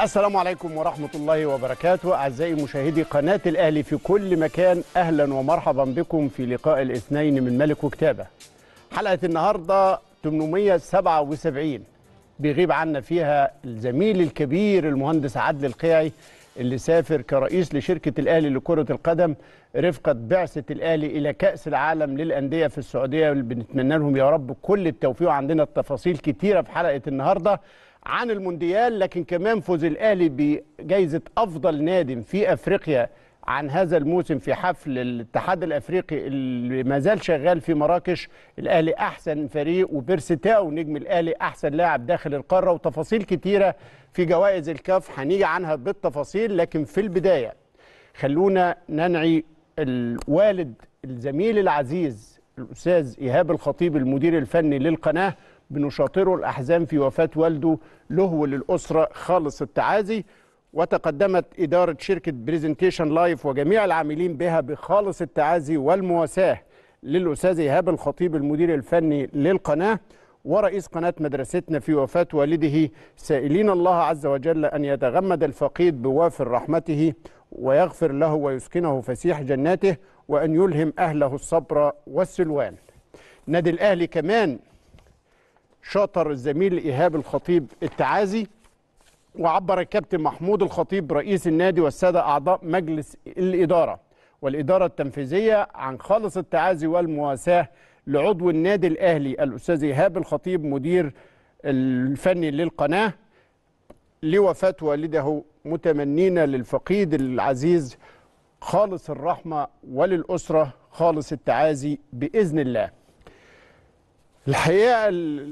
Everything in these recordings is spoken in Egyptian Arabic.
السلام عليكم ورحمة الله وبركاته أعزائي مشاهدي قناة الأهلي في كل مكان أهلا ومرحبا بكم في لقاء الاثنين من ملك وكتابة حلقة النهاردة 877 بيغيب عنا فيها الزميل الكبير المهندس عدلي القيعي اللي سافر كرئيس لشركة الأهلي لكرة القدم رفقة بعثة الأهلي إلى كأس العالم للأندية في السعودية اللي بنتمنى لهم يا رب كل التوفيق وعندنا التفاصيل كتيرة في حلقة النهاردة عن المونديال لكن كمان فوز الأهلي بجائزة أفضل نادم في أفريقيا عن هذا الموسم في حفل الاتحاد الافريقي اللي ما زال شغال في مراكش الاهلي احسن فريق وبيرستاو نجم الاهلي احسن لاعب داخل القاره وتفاصيل كتيره في جوائز الكاف هنيجي عنها بالتفاصيل لكن في البدايه خلونا ننعي الوالد الزميل العزيز الاستاذ ايهاب الخطيب المدير الفني للقناه بنشاطره الاحزان في وفاه والده له وللاسره خالص التعازي وتقدمت إدارة شركة بريزنتيشن لايف وجميع العاملين بها بخالص التعازي والمواساة للأستاذ إيهاب الخطيب المدير الفني للقناة ورئيس قناة مدرستنا في وفاة والده سائلين الله عز وجل أن يتغمد الفقيد بوافر رحمته ويغفر له ويسكنه فسيح جناته وأن يلهم أهله الصبر والسلوان نادي الأهلي كمان شاطر الزميل إيهاب الخطيب التعازي وعبر الكابتن محمود الخطيب رئيس النادي والسادة أعضاء مجلس الإدارة والإدارة التنفيذية عن خالص التعازي والمواساة لعضو النادي الأهلي الأستاذ إيهاب الخطيب مدير الفني للقناة لوفاة والده متمنين للفقيد العزيز خالص الرحمة وللأسرة خالص التعازي بإذن الله الحقيقة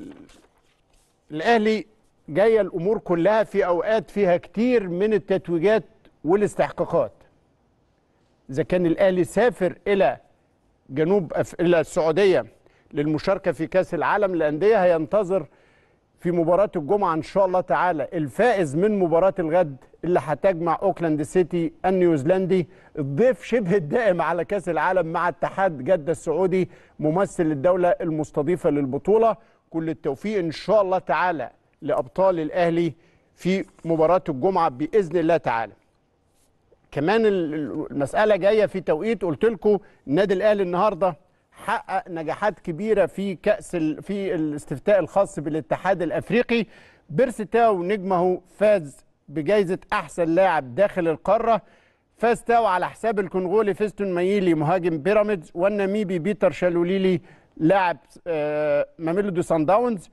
الأهلي جايه الامور كلها في اوقات فيها كتير من التتويجات والاستحقاقات اذا كان الاهلي سافر الى جنوب أف... الى السعوديه للمشاركه في كاس العالم للانديه هينتظر في مباراه الجمعه ان شاء الله تعالى الفائز من مباراه الغد اللي هتجمع اوكلاند سيتي النيوزيلندي الضيف شبه الدائم على كاس العالم مع اتحاد جده السعودي ممثل الدوله المستضيفه للبطوله كل التوفيق ان شاء الله تعالى لابطال الاهلي في مباراه الجمعه باذن الله تعالى. كمان المساله جايه في توقيت قلت لكم النادي الاهلي النهارده حقق نجاحات كبيره في كاس في الاستفتاء الخاص بالاتحاد الافريقي بيرستاو نجمه فاز بجائزه احسن لاعب داخل القاره فاز تاو على حساب الكونغولي فيستون مايلي مهاجم بيراميدز والنميبي بيتر شالوليلي لاعب ماميلودي سان داونز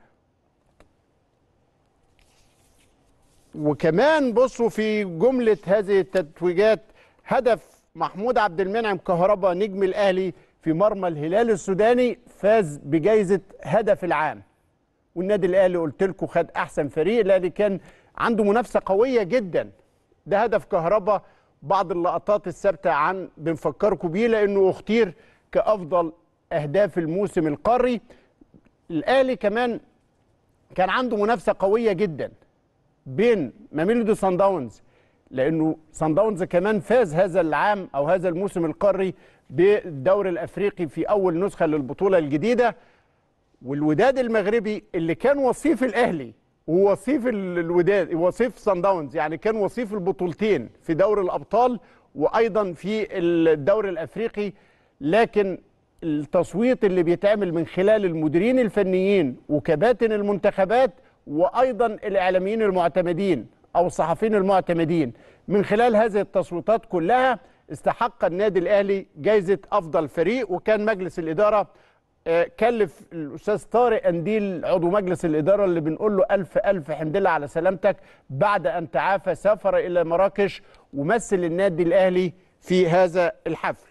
وكمان بصوا في جملة هذه التتويجات هدف محمود عبد المنعم كهربا نجم الأهلي في مرمى الهلال السوداني فاز بجائزة هدف العام والنادي الأهلي قلت لكم خد أحسن فريق الأهلي كان عنده منافسة قوية جدا ده هدف كهربا بعض اللقطات الثابتة عن بنفكركم بيه لأنه اختير كأفضل أهداف الموسم القاري الأهلي كمان كان عنده منافسة قوية جدا بين ماميلودي سان داونز لانه سان داونز كمان فاز هذا العام او هذا الموسم القاري بالدوري الافريقي في اول نسخه للبطوله الجديده والوداد المغربي اللي كان وصيف الاهلي ووصيف الوداد وصيف سان داونز يعني كان وصيف البطولتين في دوري الابطال وايضا في الدوري الافريقي لكن التصويت اللي بيتعمل من خلال المديرين الفنيين وكباتن المنتخبات وايضا الاعلاميين المعتمدين او الصحفيين المعتمدين من خلال هذه التصويتات كلها استحق النادي الاهلي جائزه افضل فريق وكان مجلس الاداره كلف الاستاذ طارق انديل عضو مجلس الاداره اللي بنقول له الف الف حمد لله على سلامتك بعد ان تعافى سافر الى مراكش ومثل النادي الاهلي في هذا الحفل.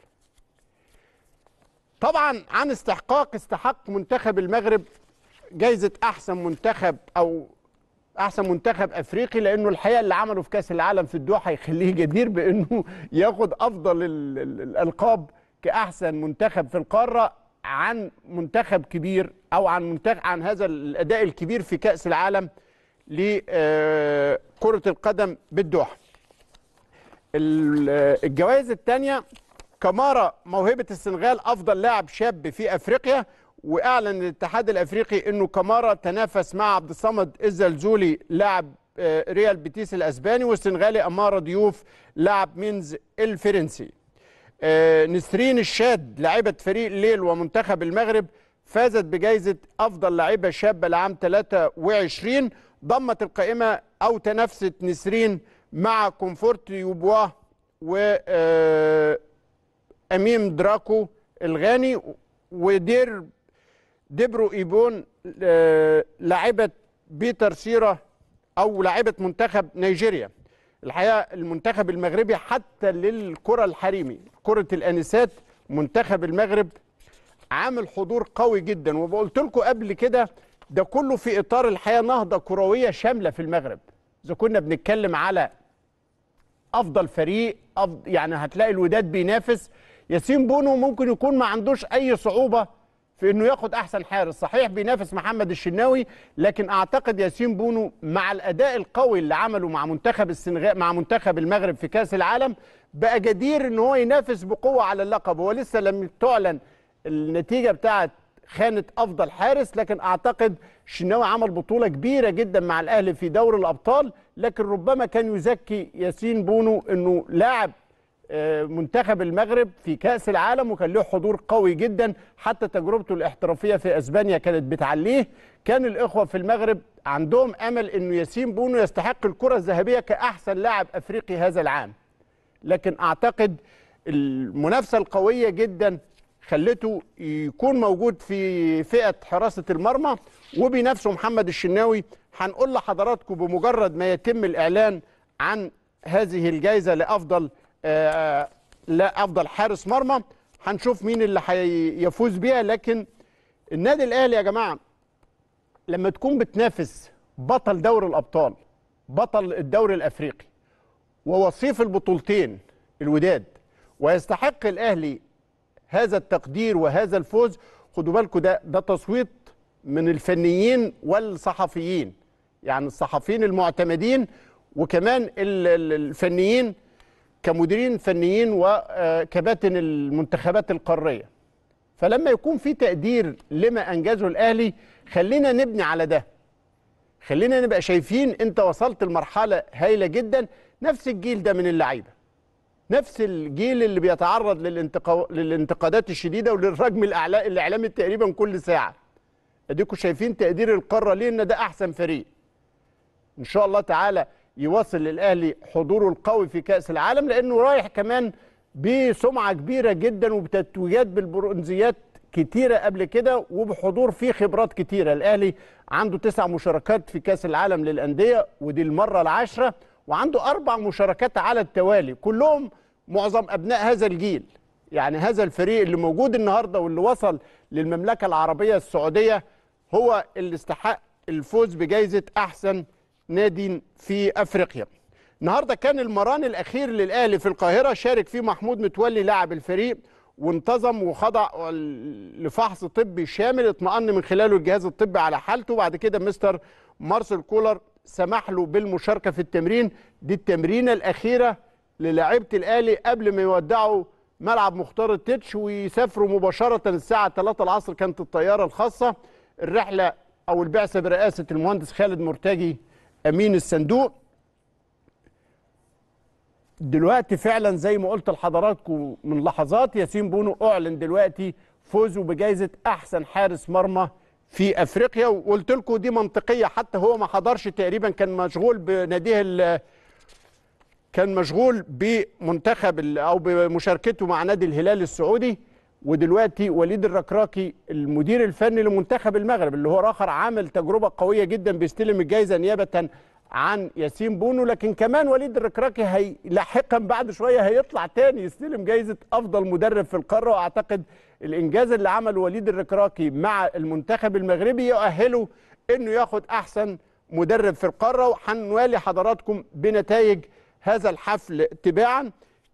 طبعا عن استحقاق استحق منتخب المغرب جايزه احسن منتخب او احسن منتخب افريقي لانه الحقيقه اللي عمله في كاس العالم في الدوحه هيخليه جدير بانه ياخد افضل الالقاب كاحسن منتخب في القاره عن منتخب كبير او عن منتخب عن هذا الاداء الكبير في كاس العالم لكره القدم بالدوحه. الجوائز الثانيه كمارا موهبه السنغال افضل لاعب شاب في افريقيا واعلن الاتحاد الافريقي انه كمارا تنافس مع عبد الصمد الزلزولي لاعب آه، ريال بيتيس الاسباني والسنغالي اماره ضيوف لعب مينز الفرنسي آه، نسرين الشاد لاعبة فريق ليل ومنتخب المغرب فازت بجائزة أفضل لاعبة شابة لعام 23 ضمت القائمة أو تنافست نسرين مع كومفورت يوبوا و آه، أميم دراكو الغاني ودير ديبرو إيبون آه، لاعبة بيتر سيرا أو لاعبة منتخب نيجيريا الحقيقه المنتخب المغربي حتى للكره الحريمي كره الانسات منتخب المغرب عامل حضور قوي جدا وقلت لكم قبل كده ده كله في اطار الحقيقه نهضه كرويه شامله في المغرب اذا كنا بنتكلم على افضل فريق أفضل يعني هتلاقي الوداد بينافس ياسين بونو ممكن يكون ما عندوش اي صعوبه في انه ياخد احسن حارس صحيح بينافس محمد الشناوي لكن اعتقد ياسين بونو مع الاداء القوي اللي عمله مع منتخب السنغال مع منتخب المغرب في كاس العالم بقى جدير ان هو ينافس بقوه على اللقب هو لسه لم تعلن النتيجه بتاعه خانه افضل حارس لكن اعتقد الشناوي عمل بطوله كبيره جدا مع الاهلي في دوري الابطال لكن ربما كان يزكي ياسين بونو انه لاعب آه، منتخب المغرب في كأس العالم وكان له حضور قوي جدا حتى تجربته الاحترافية في أسبانيا كانت بتعليه كان الإخوة في المغرب عندهم أمل أنه ياسين بونو يستحق الكرة الذهبية كأحسن لاعب أفريقي هذا العام لكن أعتقد المنافسة القوية جدا خلته يكون موجود في فئة حراسة المرمى وبنفسه محمد الشناوي هنقول لحضراتكم بمجرد ما يتم الإعلان عن هذه الجائزة لأفضل آه، لا افضل حارس مرمى هنشوف مين اللي هيفوز بيها لكن النادي الاهلي يا جماعه لما تكون بتنافس بطل دوري الابطال بطل الدوري الافريقي ووصيف البطولتين الوداد ويستحق الاهلي هذا التقدير وهذا الفوز خدوا بالكم ده ده تصويت من الفنيين والصحفيين يعني الصحفيين المعتمدين وكمان ال- ال- الفنيين كمديرين فنيين وكباتن المنتخبات القاريه فلما يكون في تقدير لما انجزه الاهلي خلينا نبني على ده خلينا نبقى شايفين انت وصلت لمرحله هايله جدا نفس الجيل ده من اللعيبه نفس الجيل اللي بيتعرض للانتقا... للانتقادات الشديده وللرجم الأعلا... الاعلامي تقريبا كل ساعه اديكم شايفين تقدير القاره ليه ان ده احسن فريق ان شاء الله تعالى يواصل للاهلي حضوره القوي في كاس العالم لانه رايح كمان بسمعه كبيره جدا وبتتويجات بالبرونزيات كتيره قبل كده وبحضور فيه خبرات كتيره الاهلي عنده تسع مشاركات في كاس العالم للانديه ودي المره العاشره وعنده اربع مشاركات على التوالي كلهم معظم ابناء هذا الجيل يعني هذا الفريق اللي موجود النهارده واللي وصل للمملكه العربيه السعوديه هو اللي استحق الفوز بجائزه احسن نادي في افريقيا. النهارده كان المران الاخير للاهلي في القاهره شارك فيه محمود متولي لاعب الفريق وانتظم وخضع لفحص طبي شامل اطمأن من خلاله الجهاز الطبي على حالته وبعد كده مستر مارسيل كولر سمح له بالمشاركه في التمرين دي التمرينه الاخيره للاعيبه الاهلي قبل ما يودعوا ملعب مختار التتش ويسافروا مباشره الساعه 3 العصر كانت الطياره الخاصه الرحله او البعثه برئاسه المهندس خالد مرتجي امين الصندوق دلوقتي فعلا زي ما قلت لحضراتكم من لحظات ياسين بونو اعلن دلوقتي فوزه بجائزه احسن حارس مرمى في افريقيا وقلت لكم دي منطقيه حتى هو ما حضرش تقريبا كان مشغول بناديه ال- كان مشغول بمنتخب ال- او بمشاركته مع نادي الهلال السعودي ودلوقتي وليد الركراكي المدير الفني لمنتخب المغرب اللي هو اخر عامل تجربه قويه جدا بيستلم الجائزه نيابه عن ياسين بونو لكن كمان وليد الركراكي هي لاحقا بعد شويه هيطلع تاني يستلم جائزه افضل مدرب في القاره واعتقد الانجاز اللي عمله وليد الركراكي مع المنتخب المغربي يؤهله انه ياخد احسن مدرب في القاره وهنوالي حضراتكم بنتائج هذا الحفل تباعا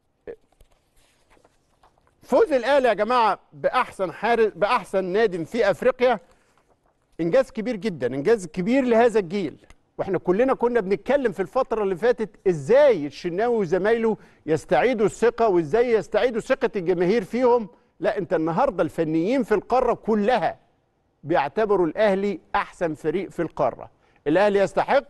فوز الاهلي يا جماعه باحسن حارس باحسن نادي في افريقيا انجاز كبير جدا انجاز كبير لهذا الجيل واحنا كلنا كنا بنتكلم في الفتره اللي فاتت ازاي الشناوي وزمايله يستعيدوا الثقه وازاي يستعيدوا ثقه الجماهير فيهم لا انت النهارده الفنيين في القاره كلها بيعتبروا الاهلي احسن فريق في القاره الاهلي يستحق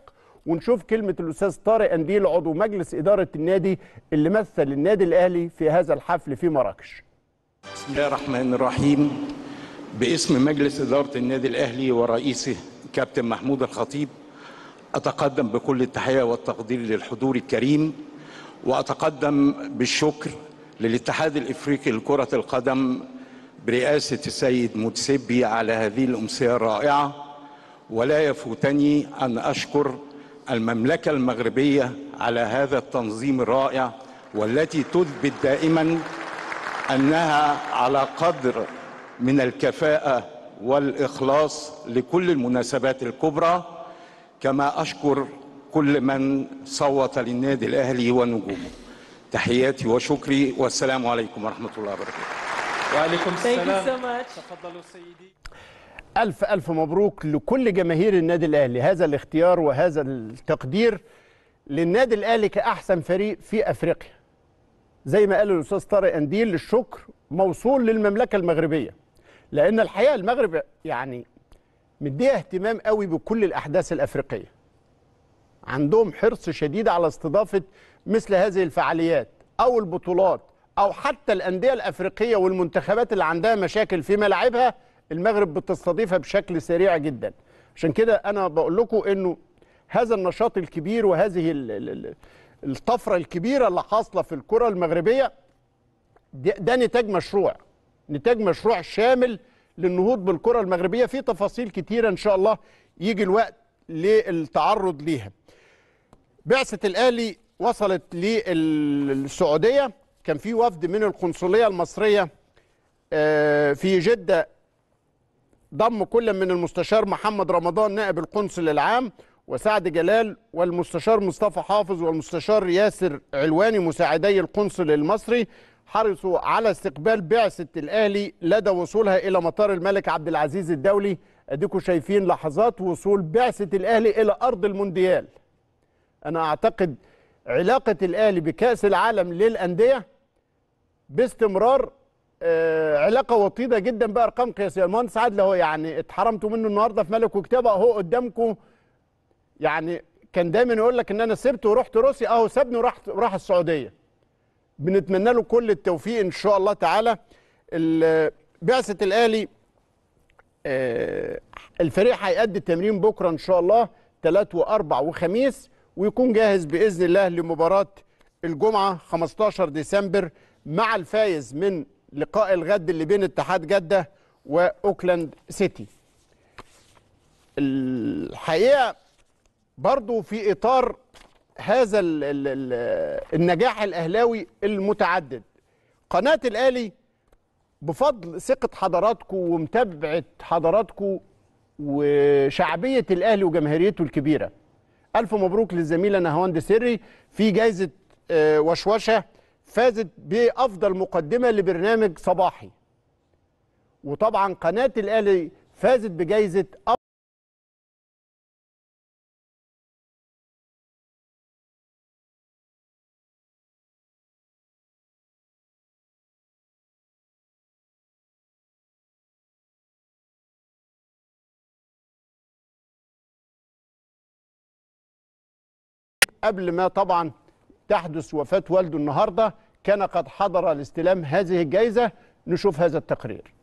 ونشوف كلمه الاستاذ طارق انديل عضو مجلس اداره النادي اللي مثل النادي الاهلي في هذا الحفل في مراكش بسم الله الرحمن الرحيم باسم مجلس إدارة النادي الأهلي ورئيسه كابتن محمود الخطيب أتقدم بكل التحية والتقدير للحضور الكريم وأتقدم بالشكر للاتحاد الإفريقي لكرة القدم برئاسة السيد متسبي على هذه الأمسية الرائعة ولا يفوتني أن أشكر المملكة المغربية على هذا التنظيم الرائع والتي تثبت دائما انها على قدر من الكفاءه والاخلاص لكل المناسبات الكبرى كما اشكر كل من صوت للنادي الاهلي ونجومه تحياتي وشكري والسلام عليكم ورحمه الله وبركاته وعليكم Thank you السلام so much. تفضلوا سيدي ألف ألف مبروك لكل جماهير النادي الأهلي هذا الاختيار وهذا التقدير للنادي الأهلي كأحسن فريق في أفريقيا زي ما قال الأستاذ طارق أنديل الشكر موصول للمملكة المغربية لأن الحقيقة المغرب يعني مديها اهتمام قوي بكل الأحداث الأفريقية عندهم حرص شديد على استضافة مثل هذه الفعاليات أو البطولات أو حتى الأندية الأفريقية والمنتخبات اللي عندها مشاكل في ملاعبها المغرب بتستضيفها بشكل سريع جدا عشان كده أنا بقول لكم إنه هذا النشاط الكبير وهذه ال- ال- ال- الطفرة الكبيرة اللي حاصلة في الكرة المغربية ده, ده نتاج مشروع نتاج مشروع شامل للنهوض بالكرة المغربية في تفاصيل كتيرة إن شاء الله يجي الوقت للتعرض ليها بعثة الأهلي وصلت للسعودية كان في وفد من القنصلية المصرية آه، في جدة ضم كل من المستشار محمد رمضان نائب القنصل العام وسعد جلال والمستشار مصطفى حافظ والمستشار ياسر علواني مساعدي القنصل المصري حرصوا على استقبال بعثة الأهلي لدى وصولها إلى مطار الملك عبد العزيز الدولي أديكم شايفين لحظات وصول بعثة الأهلي إلى أرض المونديال أنا أعتقد علاقة الأهلي بكأس العالم للأندية باستمرار آه، علاقة وطيدة جدا بأرقام قياسية المهندس عادل هو يعني اتحرمتوا منه النهاردة في ملك وكتابة أهو قدامكم يعني كان دايما يقول لك ان انا سبت ورحت روسيا اهو سابني وراح راح السعوديه بنتمنى له كل التوفيق ان شاء الله تعالى ال- بعثه الاهلي آه، الفريق هيأدي التمرين بكره ان شاء الله ثلاث واربع وخميس ويكون جاهز باذن الله لمباراه الجمعه 15 ديسمبر مع الفايز من لقاء الغد اللي بين اتحاد جده واوكلاند سيتي. الحقيقه برضو في اطار هذا ال ال ال النجاح الاهلاوي المتعدد قناه الاهلي بفضل ثقه حضراتكم ومتابعه حضراتكم وشعبيه الاهلي وجماهيريته الكبيره الف مبروك للزميله نهاوند سري في جائزه آه، وشوشه فازت بافضل مقدمه لبرنامج صباحي وطبعا قناه الاهلي فازت بجائزه قبل ما طبعا تحدث وفاة والده النهاردة كان قد حضر لاستلام هذه الجائزة نشوف هذا التقرير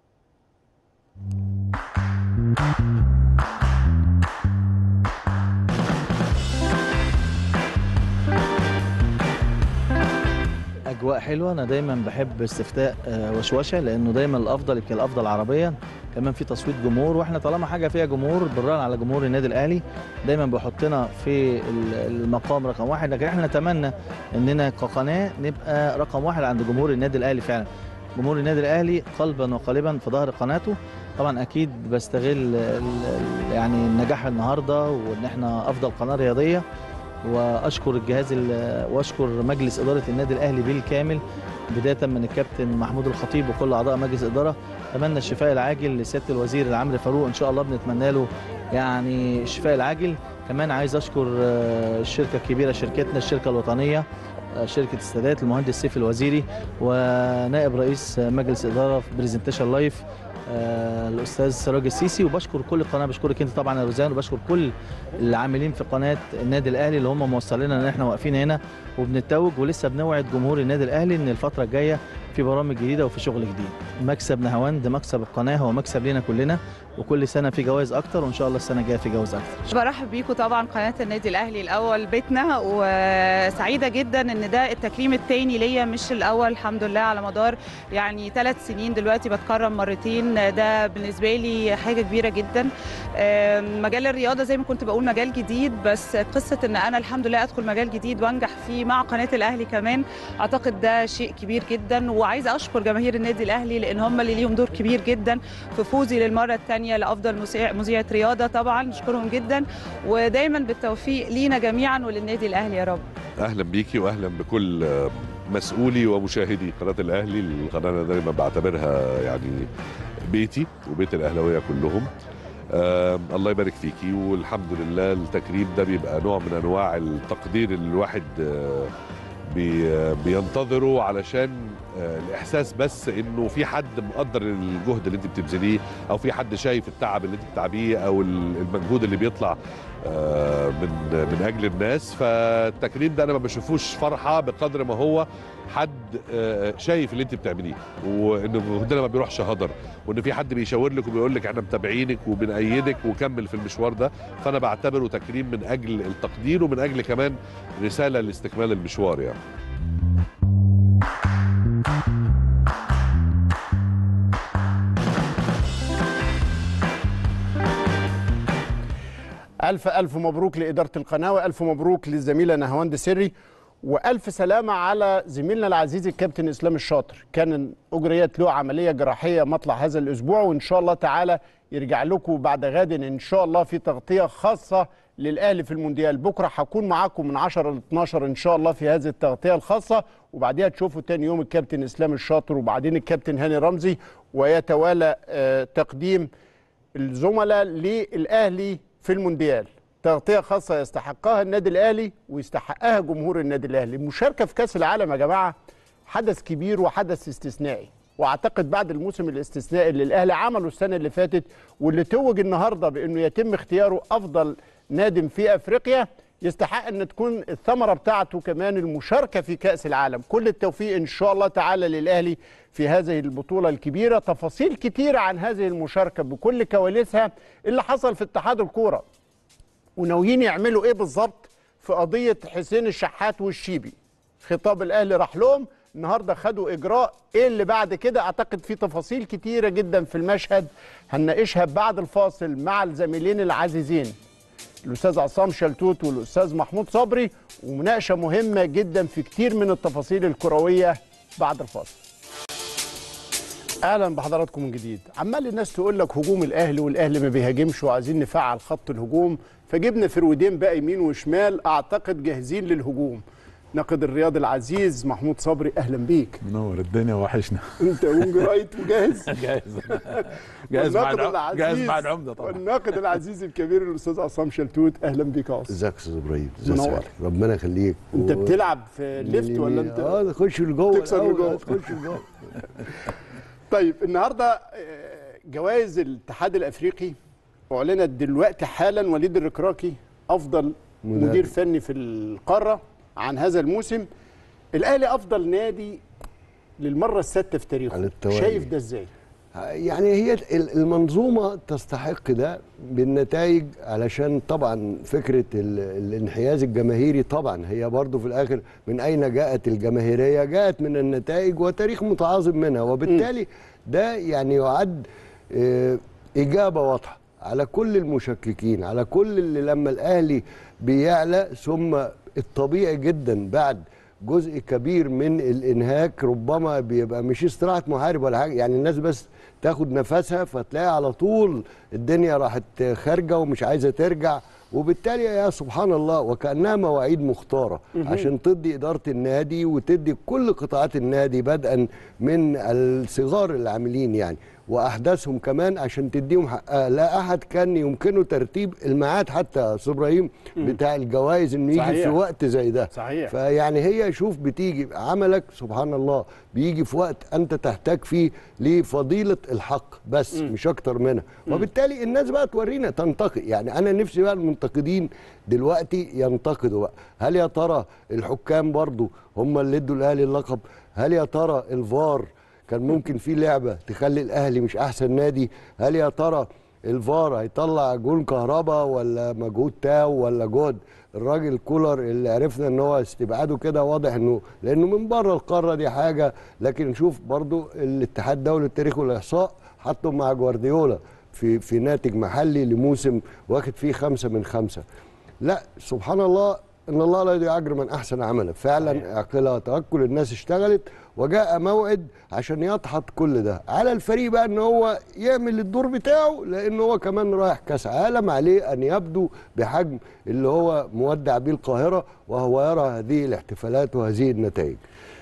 اجواء حلوه انا دايما بحب استفتاء آه، وشوشه لانه دايما الافضل يمكن الافضل عربيا كمان في تصويت جمهور واحنا طالما حاجه فيها جمهور بنراهن على جمهور النادي الاهلي دايما بيحطنا في ال- المقام رقم واحد لكن احنا نتمنى اننا كقناه نبقى رقم واحد عند جمهور النادي الاهلي فعلا جمهور النادي الاهلي قلبا وقالبا في ظهر قناته طبعا اكيد بستغل ال- ال- يعني النجاح النهارده وان احنا افضل قناه رياضيه واشكر الجهاز ال- واشكر مجلس اداره النادي الاهلي بالكامل بدايه من الكابتن محمود الخطيب وكل اعضاء مجلس الاداره اتمنى الشفاء العاجل لسياده الوزير العمرو فاروق ان شاء الله بنتمنى له يعني الشفاء العاجل كمان عايز اشكر آه، الشركه الكبيره شركتنا الشركه الوطنيه آه، شركه السادات المهندس سيف الوزيري ونائب رئيس مجلس اداره في برزنتيشن لايف آه، الاستاذ سراج السيسي وبشكر كل القناه بشكرك انت طبعا يا روزان وبشكر كل العاملين في قناه النادي الاهلي اللي هم موصلينا ان احنا واقفين هنا وبنتوج ولسه بنوعد جمهور النادي الاهلي ان الفتره الجايه في برامج جديده وفي شغل جديد مكسب نهاوند مكسب القناه هو مكسب لينا كلنا وكل سنه في جوائز اكتر وان شاء الله السنه الجايه في جوائز اكتر برحب بيكم طبعا قناه النادي الاهلي الاول بيتنا وسعيده جدا ان ده التكريم الثاني ليا مش الاول الحمد لله على مدار يعني ثلاث سنين دلوقتي بتكرم مرتين ده بالنسبه لي حاجه كبيره جدا آم، مجال الرياضه زي ما كنت بقول مجال جديد بس قصه ان انا الحمد لله ادخل مجال جديد وانجح فيه مع قناه الاهلي كمان اعتقد ده شيء كبير جدا وعايزه اشكر جماهير النادي الاهلي لان هم اللي ليهم دور كبير جدا في فوزي للمره الثانيه لافضل مسيع- مذيعه رياضه طبعا نشكرهم جدا ودايما بالتوفيق لينا جميعا وللنادي الاهلي يا رب اهلا بيكي واهلا بكل آه، مسؤولي ومشاهدي قناه الاهلي القناه انا دايما بعتبرها يعني بيتي وبيت الاهلاويه كلهم آه الله يبارك فيكي والحمد لله التكريم ده بيبقى نوع من انواع التقدير اللي الواحد آه بي آه، بينتظره علشان آه الاحساس بس انه في حد مقدر الجهد اللي انت بتبذليه او في حد شايف التعب اللي انت بتتعبيه او ال- المجهود اللي بيطلع آه، من من اجل الناس فالتكريم ده انا ما بشوفوش فرحه بقدر ما هو حد آه، شايف اللي انت بتعمليه وان جهدنا ما بيروحش هدر وان في حد بيشاور لك وبيقول لك احنا متابعينك وبنأيدك وكمل في المشوار ده فانا بعتبره تكريم من اجل التقدير ومن اجل كمان رساله لاستكمال المشوار يعني ألف ألف مبروك لإدارة القناة وألف مبروك للزميلة نهاوند سري وألف سلامة على زميلنا العزيز الكابتن إسلام الشاطر كان أجريت له عملية جراحية مطلع هذا الأسبوع وإن شاء الله تعالى يرجع لكم بعد غد إن شاء الله في تغطية خاصة للأهلي في المونديال بكرة هكون معاكم من 10 ل 12 إن شاء الله في هذه التغطية الخاصة وبعديها تشوفوا تاني يوم الكابتن إسلام الشاطر وبعدين الكابتن هاني رمزي ويتوالى آه، تقديم الزملاء للاهلي في المونديال تغطيه خاصه يستحقها النادي الاهلي ويستحقها جمهور النادي الاهلي المشاركه في كاس العالم يا جماعه حدث كبير وحدث استثنائي واعتقد بعد الموسم الاستثنائي اللي الاهلي عمله السنه اللي فاتت واللي توج النهارده بانه يتم اختياره افضل نادم في افريقيا يستحق ان تكون الثمره بتاعته كمان المشاركه في كاس العالم كل التوفيق ان شاء الله تعالى للاهلي في هذه البطوله الكبيره تفاصيل كتيره عن هذه المشاركه بكل كواليسها اللي حصل في اتحاد الكوره وناويين يعملوا ايه بالظبط في قضيه حسين الشحات والشيبي خطاب الاهلي راح لهم النهارده خدوا اجراء ايه اللي بعد كده اعتقد في تفاصيل كتيره جدا في المشهد هنناقشها بعد الفاصل مع الزميلين العزيزين الاستاذ عصام شلتوت والاستاذ محمود صبري ومناقشه مهمه جدا في كتير من التفاصيل الكرويه بعد الفاصل اهلا بحضراتكم من جديد عمال الناس تقول لك هجوم الاهلي والاهلي ما بيهاجمش وعايزين نفعل خط الهجوم فجبنا فرويدين بقى يمين وشمال اعتقد جاهزين للهجوم ناقد الرياضي العزيز محمود صبري اهلا بيك منور الدنيا وحشنا انت وينج رايت وجاهز جاهز جاهز مع والناقد العم- جاهز العزيز- مع العمده طبعا والناقد العزيز الكبير الاستاذ عصام شلتوت اهلا بيك يا عصام ازيك يا استاذ ابراهيم ازيك منور. سعيد؟ ربنا يخليك انت و- بتلعب في ليفت ولا انت اه تخش لجوه تكسر الأول، لجوه. آه، تخش لجوه طيب النهارده آه، جوائز الاتحاد الافريقي اعلنت دلوقتي حالا وليد الركراكي افضل مدرب. مدير فني في القاره عن هذا الموسم الاهلي افضل نادي للمره السادسه في تاريخه على التوالي. شايف ده ازاي يعني هي ال- المنظومه تستحق ده بالنتائج علشان طبعا فكره ال- الانحياز الجماهيري طبعا هي برضو في الاخر من اين جاءت الجماهيريه جاءت من النتائج وتاريخ متعاظم منها وبالتالي ده يعني يعد آه، اجابه واضحه على كل المشككين على كل اللي لما الاهلي بيعلى ثم الطبيعي جدا بعد جزء كبير من الانهاك ربما بيبقى مش استراحه محارب ولا حاجه يعني الناس بس تاخد نفسها فتلاقي على طول الدنيا راحت خارجه ومش عايزه ترجع وبالتالي يا سبحان الله وكانها مواعيد مختاره عشان تدي اداره النادي وتدي كل قطاعات النادي بدءا من الصغار العاملين يعني واحداثهم كمان عشان تديهم حقها لا احد كان يمكنه ترتيب الميعاد حتى يا استاذ ابراهيم بتاع الجوائز انه يجي صحيح. في وقت زي ده صحيح. فيعني هي شوف بتيجي عملك سبحان الله بيجي في وقت انت تحتاج فيه لفضيله الحق بس م. مش اكتر منها وبالتالي الناس بقى تورينا تنتقد يعني انا نفسي بقى المنتقدين دلوقتي ينتقدوا بقى هل يا ترى الحكام برضو هم اللي ادوا الاهلي اللقب هل يا ترى الفار كان ممكن في لعبه تخلي الاهلي مش احسن نادي هل يا ترى الفار هيطلع جون كهربا ولا مجهود تاو ولا جهد الراجل كولر اللي عرفنا ان هو استبعاده كده واضح انه لانه من بره القاره دي حاجه لكن نشوف برضو الاتحاد الدولي للتاريخ والاحصاء حطوا مع جوارديولا في في ناتج محلي لموسم واخد فيه خمسه من خمسه لا سبحان الله ان الله لا يضيع اجر من احسن عملا فعلا اعقلها وتوكل الناس اشتغلت وجاء موعد عشان يدحض كل ده على الفريق بقى ان هو يعمل الدور بتاعه لان هو كمان رايح كاس عالم عليه ان يبدو بحجم اللي هو مودع بيه القاهره وهو يرى هذه الاحتفالات وهذه النتائج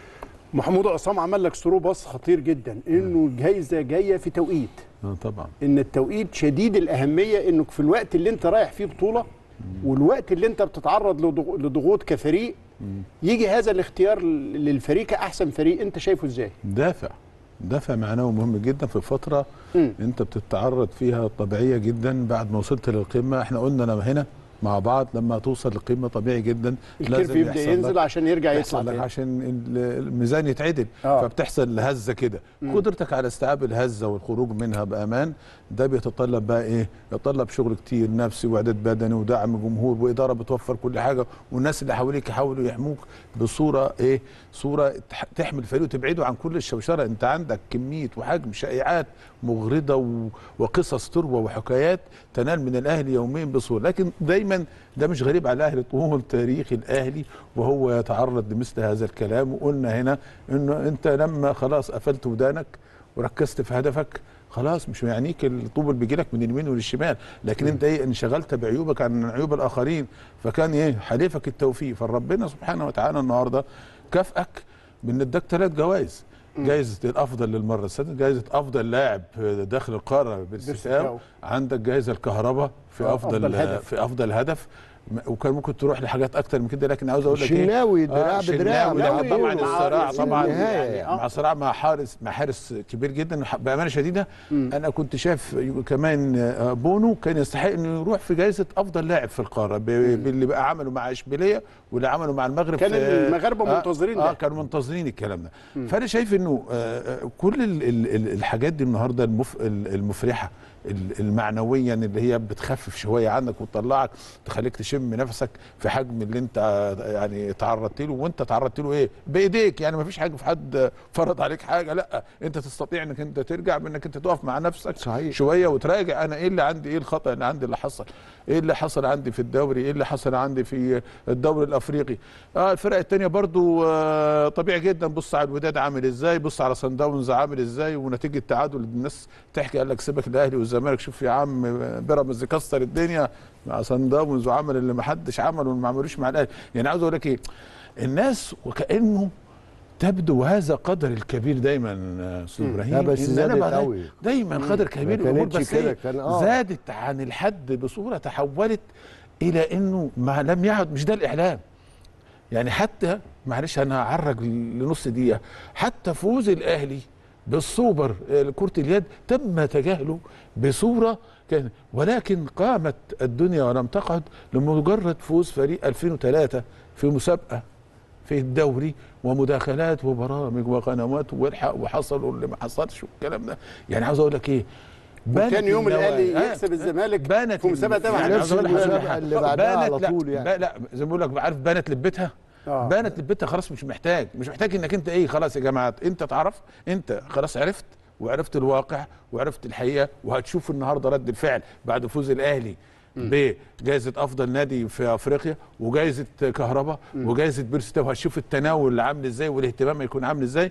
محمود عصام عمل لك ثرو باص خطير جدا انه الجائزه جايه في توقيت آه، طبعا ان التوقيت شديد الاهميه انك في الوقت اللي انت رايح فيه بطوله والوقت اللي انت بتتعرض لضغ- لضغوط كفريق يجي هذا الاختيار للفريق كاحسن فريق انت شايفه ازاي دافع دافع معنوي مهم جدا في فتره مم. انت بتتعرض فيها طبيعيه جدا بعد ما وصلت للقمه احنا قلنا انا هنا مع بعض لما توصل للقمه طبيعي جدا الكيرف يبدا يحصل ينزل لك- عشان يرجع يطلع يحصل لك تاني. عشان ال- الميزان يتعدل آه. فبتحصل هزه كده قدرتك على استيعاب الهزه والخروج منها بامان ده بيتطلب بقى ايه يتطلب شغل كتير نفسي واعداد بدني ودعم جمهور واداره بتوفر كل حاجه والناس اللي حواليك يحاولوا يحموك بصوره ايه صوره تح- تحمي الفريق وتبعده عن كل الشوشره انت عندك كميه وحجم شائعات مغرضه و- وقصص تروى وحكايات تنال من الاهلي يوميا بصوره لكن دايما ده مش غريب على الاهلي طول تاريخ الاهلي وهو يتعرض لمثل هذا الكلام وقلنا هنا انه انت لما خلاص قفلت ودانك وركزت في هدفك خلاص مش يعنيك الطوب اللي بيجي لك من اليمين والشمال لكن انت ايه انشغلت بعيوبك عن عيوب الاخرين فكان ايه حليفك التوفيق فربنا سبحانه وتعالى النهارده كافئك بان اداك ثلاث جوائز جائزة الأفضل للمرة السادسة جائزة أفضل لاعب داخل القارة بالستاو. بالستاو عندك جائزة الكهرباء في آه، أفضل, أفضل هدف. في أفضل هدف م- وكان ممكن تروح لحاجات أكتر من كده لكن عاوز أقول لك إيه الشناوي دراع آه، بدراع الشناوي الشناوي طبعا مع- الصراع في طبعا النهاية يعني يعني. مع صراع مع حارس مع حارس كبير جدا وح- بامانه شديده انا كنت شايف كمان آه، بونو كان يستحق انه يروح في جائزه افضل لاعب في القاره ب- باللي بقى عمله مع اشبيليه واللي عمله مع المغرب كان في- المغاربة آه، منتظرين اه ده. كانوا منتظرين الكلام ده فانا شايف انه آه، آه، كل ال- ال- ال- الحاجات دي النهارده المف ال- المفرحه ال- المعنويا اللي هي بتخفف شويه عنك وتطلعك تخليك تشم نفسك في حجم اللي انت آه، يعني تعرضت له وانت تعرضت له ايه بايديك يعني ما فيش حاجه في حد فرض عليك حاجه لا انت تستطيع انك انت ترجع بانك انت تقف مع نفسك صحيح. شويه وتراجع انا ايه اللي عندي ايه الخطا اللي عندي اللي حصل ايه اللي حصل عندي في الدوري ايه اللي حصل عندي في الدوري الافريقي اه الفرق التانية برضو آه طبيعي جدا بص على الوداد عامل ازاي بص على سان داونز عامل ازاي ونتيجه تعادل الناس تحكي قال لك سيبك الاهلي والزمالك شوف يا عم بيراميدز كسر الدنيا مع سان داونز وعمل اللي ما حدش عمله وما عملوش مع الاهلي يعني عاوز اقول لك ايه الناس وكانه تبدو هذا قدر الكبير دايما آه، استاذ ابراهيم لا بس إن زادت أنا بقى قوي. دايما قدر كبير ما الامور كانتش بس كده، إيه؟ كان آه. زادت عن الحد بصوره تحولت الى انه ما لم يعد مش ده الاعلام يعني حتى معلش انا هعرج لنص دقيقه حتى فوز الاهلي بالسوبر آه، كره اليد تم تجاهله بصوره كان ولكن قامت الدنيا ولم تقعد لمجرد فوز فريق 2003 في مسابقه في الدوري ومداخلات وبرامج وقنوات والحق وحصل واللي ما حصلش والكلام ده يعني عاوز اقول لك ايه بانت وكان يوم النوايا- الاهلي آه، يكسب الزمالك بانت في مسابقه تبع يعني نفس عاوز أقول لك المسابقة حاجة. اللي بعدها بانت على لا طول يعني. با- لا زي ما بقول لك عارف بانت لبتها آه. بانت لبتها خلاص مش محتاج مش محتاج انك انت ايه خلاص يا جماعه انت تعرف انت خلاص عرفت وعرفت الواقع وعرفت الحقيقه وهتشوف النهارده رد الفعل بعد فوز الاهلي بجائزه افضل نادي في افريقيا وجائزه كهرباء وجائزه بيرستا وهتشوف التناول اللي عامل ازاي والاهتمام هيكون عامل ازاي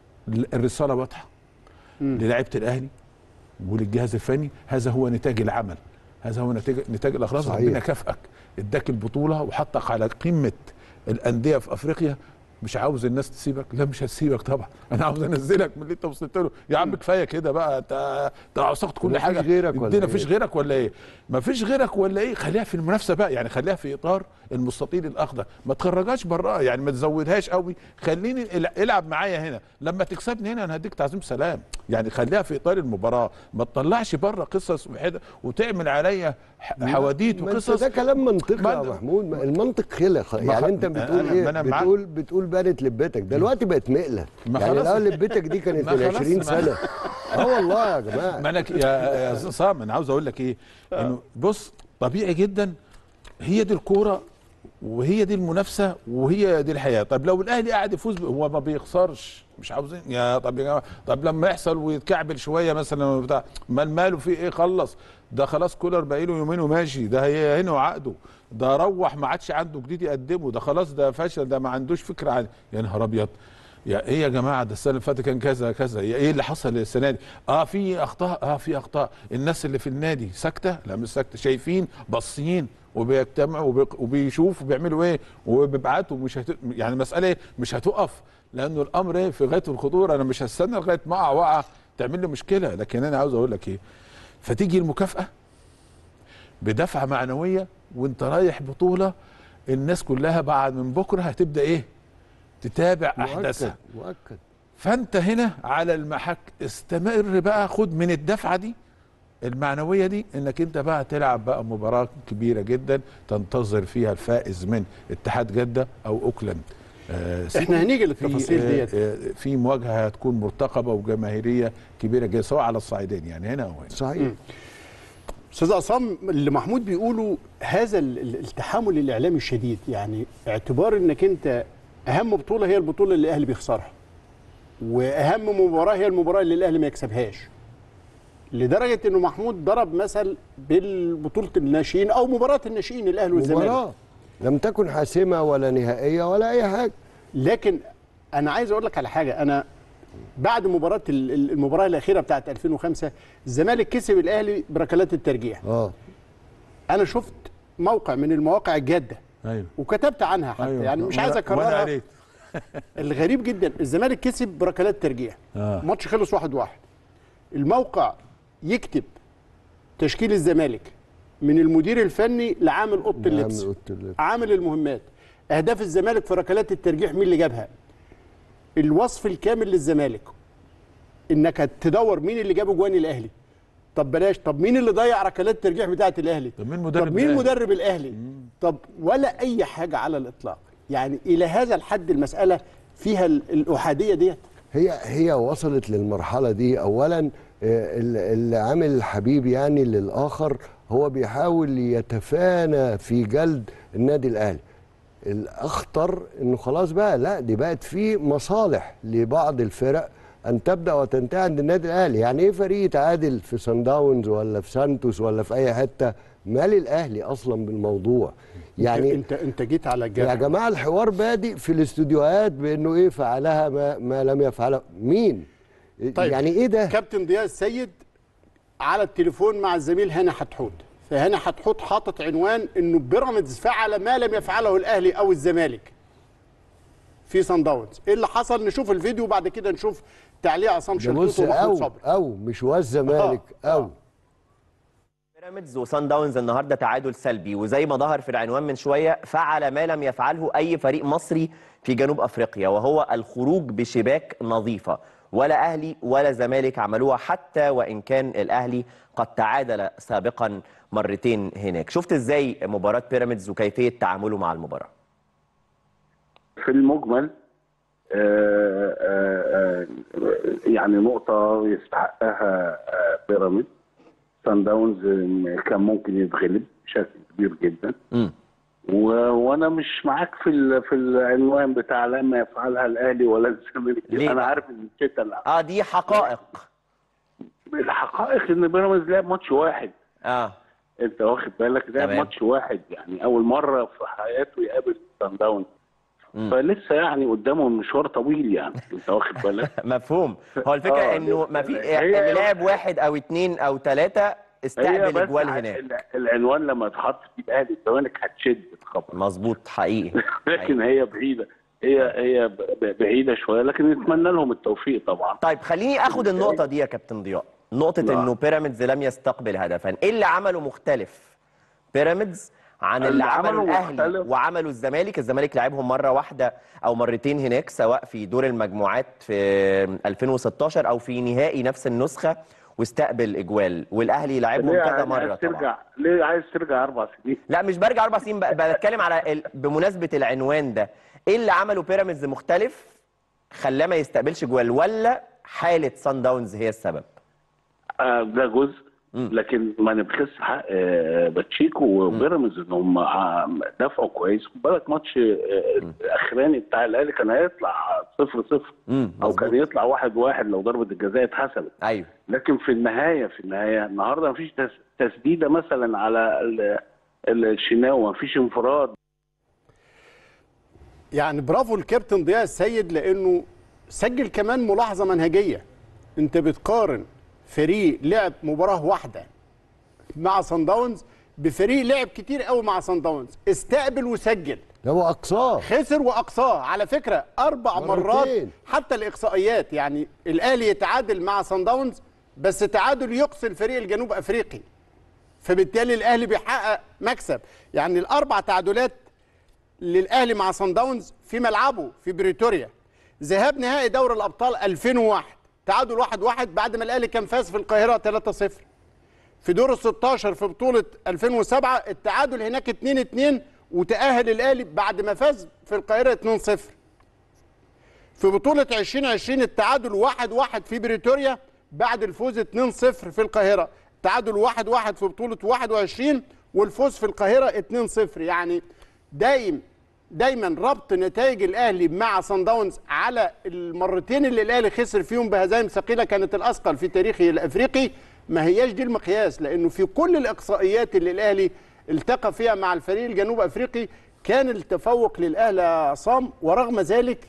الرساله واضحه للاعيبه الاهلي وللجهاز الفني هذا هو نتاج العمل هذا هو نتاج نتاج الاخلاص صحيح. ربنا كافئك اداك البطوله وحطك على قمه الانديه في افريقيا مش عاوز الناس تسيبك لا مش هسيبك طبعا انا عاوز انزلك من اللي انت وصلت له يا عم كفايه كده بقى انت انت عصقت كل مفيش حاجه غيرك ولا الدنيا إيه؟ مفيش غيرك ولا ايه مفيش غيرك ولا ايه خليها في المنافسه بقى يعني خليها في اطار المستطيل الاخضر ما تخرجهاش براها يعني ما تزودهاش قوي خليني الع- العب معايا هنا لما تكسبني هنا انا هديك تعظيم سلام يعني خليها في اطار المباراه ما تطلعش بره قصص وحده وتعمل عليا ح- حواديت ما انت وقصص ده كلام منطقي ما يا أنت- محمود ما المنطق خلق ما يعني خ- انت بتقول أنا- ايه ما أنا معاك. بتقول بتقول بانت لبتك دلوقتي بقت مقله ما يعني خلاص. الاول لبتك دي كانت ما من خلاص 20 ما- سنه اه والله يا جماعه ما انا ك- يا يا صام انا عاوز اقول لك ايه انه بص طبيعي جدا هي دي الكوره وهي دي المنافسه وهي دي الحياه طب لو الاهلي قاعد يفوز ب- هو ما بيخسرش مش عاوزين يا طب يا جماعه طب لما يحصل ويتكعبل شويه مثلا بتاع مال ماله في ايه خلص ده خلاص كولر باقي له يومين وماشي ده هي هنا وعقده ده روح ما عادش عنده جديد يقدمه ده خلاص ده فشل ده ما عندوش فكره عن يا نهار ابيض يا ايه يا جماعه ده السنه اللي فاتت كان كذا كذا يا ايه اللي حصل السنه دي اه في اخطاء اه في اخطاء الناس اللي في النادي ساكته لا مش ساكته شايفين باصين وبيجتمعوا وبيق- وبيشوفوا وبيعملوا ايه وبيبعتوا مش هت... يعني المساله إيه؟ مش هتقف لانه الامر ايه في غايه الخطوره انا مش هستنى لغايه ما اقع وقعه تعمل لي مشكله لكن انا عاوز اقول لك ايه فتيجي المكافاه بدفعه معنويه وانت رايح بطوله الناس كلها بعد من بكره هتبدا ايه تتابع احداثها مؤكد مؤكد فانت هنا على المحك استمر بقى خد من الدفعه دي المعنويه دي انك انت بقى تلعب بقى مباراه كبيره جدا تنتظر فيها الفائز من اتحاد جده او اوكلاند آه سيتي. احنا هنيجي في للتفاصيل آه، ديت آه، في مواجهه هتكون مرتقبه وجماهيريه كبيره جدا سواء على الصعيدين يعني هنا او هنا صحيح استاذ عصام اللي محمود بيقوله هذا ال- ال- التحامل الاعلامي الشديد يعني اعتبار انك انت اهم بطوله هي البطوله اللي الاهلي بيخسرها واهم مباراه هي المباراه اللي الاهلي ما يكسبهاش لدرجه انه محمود ضرب مثل بالبطوله الناشئين او مباراه الناشئين الاهلي والزمالك مباراه لم تكن حاسمه ولا نهائيه ولا اي حاجه لكن انا عايز اقول لك على حاجه انا بعد مباراه ال- ال- المباراه الاخيره بتاعت 2005 الزمالك كسب الاهلي بركلات الترجيح اه انا شفت موقع من المواقع الجاده ايوه وكتبت عنها حتى أيوة. يعني مش وأنا- عايز وانا اكررها قريت الغريب جدا الزمالك كسب بركلات ترجيح آه. ماتش خلص واحد واحد الموقع يكتب تشكيل الزمالك من المدير الفني لعامل اوضه اللبس عامل أوضة اللبس. عامل المهمات اهداف الزمالك في ركلات الترجيح مين اللي جابها الوصف الكامل للزمالك انك تدور مين اللي جاب جوان الاهلي طب بلاش طب مين اللي ضيع ركلات الترجيح بتاعه الاهلي طب مين مدرب طب مين الأهلي؟ مدرب الاهلي طب ولا اي حاجه على الاطلاق يعني الى هذا الحد المساله فيها ال- الاحاديه ديت هي هي وصلت للمرحله دي اولا آه، ال- اللي عامل الحبيب يعني للاخر هو بيحاول يتفانى في جلد النادي الاهلي الاخطر انه خلاص بقى لا دي بقت في مصالح لبعض الفرق ان تبدا وتنتهي عند النادي الاهلي يعني ايه فريق يتعادل في سان داونز ولا في سانتوس ولا في اي حته مال الاهلي اصلا بالموضوع يعني يعني انت انت جيت على يا الجرح جماعه الحوار بادئ في الاستوديوهات بانه ايه فعلها ما, ما لم يفعلها مين طيب. يعني ايه ده كابتن ضياء السيد على التليفون مع الزميل هاني حتحوت فهاني حتحوت حاطط عنوان انه بيراميدز فعل ما لم يفعله الاهلي او الزمالك في صن داونز ايه اللي حصل نشوف الفيديو وبعد كده نشوف تعليق عصام ده بص شلتوت ومحمود او صبري او مش والزمالك آه، او بيراميدز وسان داونز النهارده تعادل سلبي وزي ما ظهر في العنوان من شويه فعل ما لم يفعله اي فريق مصري في جنوب افريقيا وهو الخروج بشباك نظيفه ولا اهلي ولا زمالك عملوها حتى وان كان الاهلي قد تعادل سابقا مرتين هناك شفت ازاي مباراه بيراميدز وكيفيه تعامله مع المباراه في المجمل آه، آه، آه، يعني نقطة يستحقها آه، بيراميدز سان داونز آه، كان ممكن يتغلب بشكل كبير جدا امم و- وانا مش معاك في ال- في العنوان بتاع لما يفعلها الاهلي ولا الزمالك ليه انا بقى؟ عارف ان الشتا لا اه دي حقائق الحقائق ان بيراميدز لعب ماتش واحد اه انت واخد بالك لعب تمام. ماتش واحد يعني اول مره في حياته يقابل سان داونز مم. فلسه يعني قدامه مشوار طويل يعني انت واخد بالك مفهوم هو الفكره آه، انه ما في هي- اللي لعب واحد او اتنين او ثلاثه هي استقبل بس اجوال ع- هناك ال- العنوان لما اتحط في الاهلي الزمالك هتشد الخبر مظبوط حقيقي لكن هي بعيده هي هي ب- بعيده شويه لكن نتمنى لهم التوفيق طبعا طيب خليني اخد النقطه دي يا كابتن ضياء نقطه نعم. انه بيراميدز لم يستقبل هدفا ايه اللي عمله مختلف بيراميدز عن اللي, اللي عمله عمله الاهلي مختلف. وعمله الزمالك الزمالك لعبهم مره واحده او مرتين هناك سواء في دور المجموعات في 2016 او في نهائي نفس النسخه واستقبل اجوال والاهلي لعبهم ليه كذا عايز مره طبعا ترجع ليه عايز ترجع اربع سنين لا مش برجع اربع سنين بقى- بتكلم على ال... بمناسبه العنوان ده ايه اللي عمله بيراميدز مختلف خلاه ما يستقبلش جوال ولا حاله سان داونز هي السبب آه، ده جزء لكن ما نبخس حق آه، باتشيكو وبيراميدز ان هم آه، دفعوا كويس خد بالك ماتش آه، الاخراني بتاع الاهلي كان هيطلع صفر صفر امم او كان يطلع واحد واحد لو ضربه الجزاء اتحسبت ايوه لكن في النهايه في النهايه النهارده مفيش تس- تسديده مثلا على ال- ال- الشناوي مفيش انفراد يعني برافو الكابتن ضياء السيد لانه سجل كمان ملاحظه منهجيه انت بتقارن فريق لعب مباراه واحده مع صن داونز بفريق لعب كتير قوي مع صن داونز استقبل وسجل ده هو اقصاه خسر واقصاه على فكره اربع مرتين. مرات حتى الاقصائيات يعني الاهلي يتعادل مع صن داونز بس تعادل يقصي الفريق الجنوب افريقي فبالتالي الاهلي بيحقق مكسب يعني الاربع تعادلات للاهلي مع صن داونز في ملعبه في بريتوريا ذهاب نهائي دوري الابطال 2001 تعادل 1-1 واحد واحد بعد ما الاهلي كان فاز في القاهره 3-0 في دور ال 16 في بطوله 2007 التعادل هناك 2-2 وتاهل الاهلي بعد ما فاز في القاهره 2-0 في بطوله 2020 التعادل 1-1 في بريتوريا بعد الفوز 2-0 في القاهره تعادل 1-1 في بطوله 21 والفوز في القاهره 2-0 يعني دايم دايما ربط نتائج الاهلي مع صن داونز على المرتين اللي الاهلي خسر فيهم بهزائم ثقيله كانت الاثقل في تاريخه الافريقي ما هياش دي المقياس لانه في كل الاقصائيات اللي الاهلي التقى فيها مع الفريق الجنوب افريقي كان التفوق للاهلي يا عصام ورغم ذلك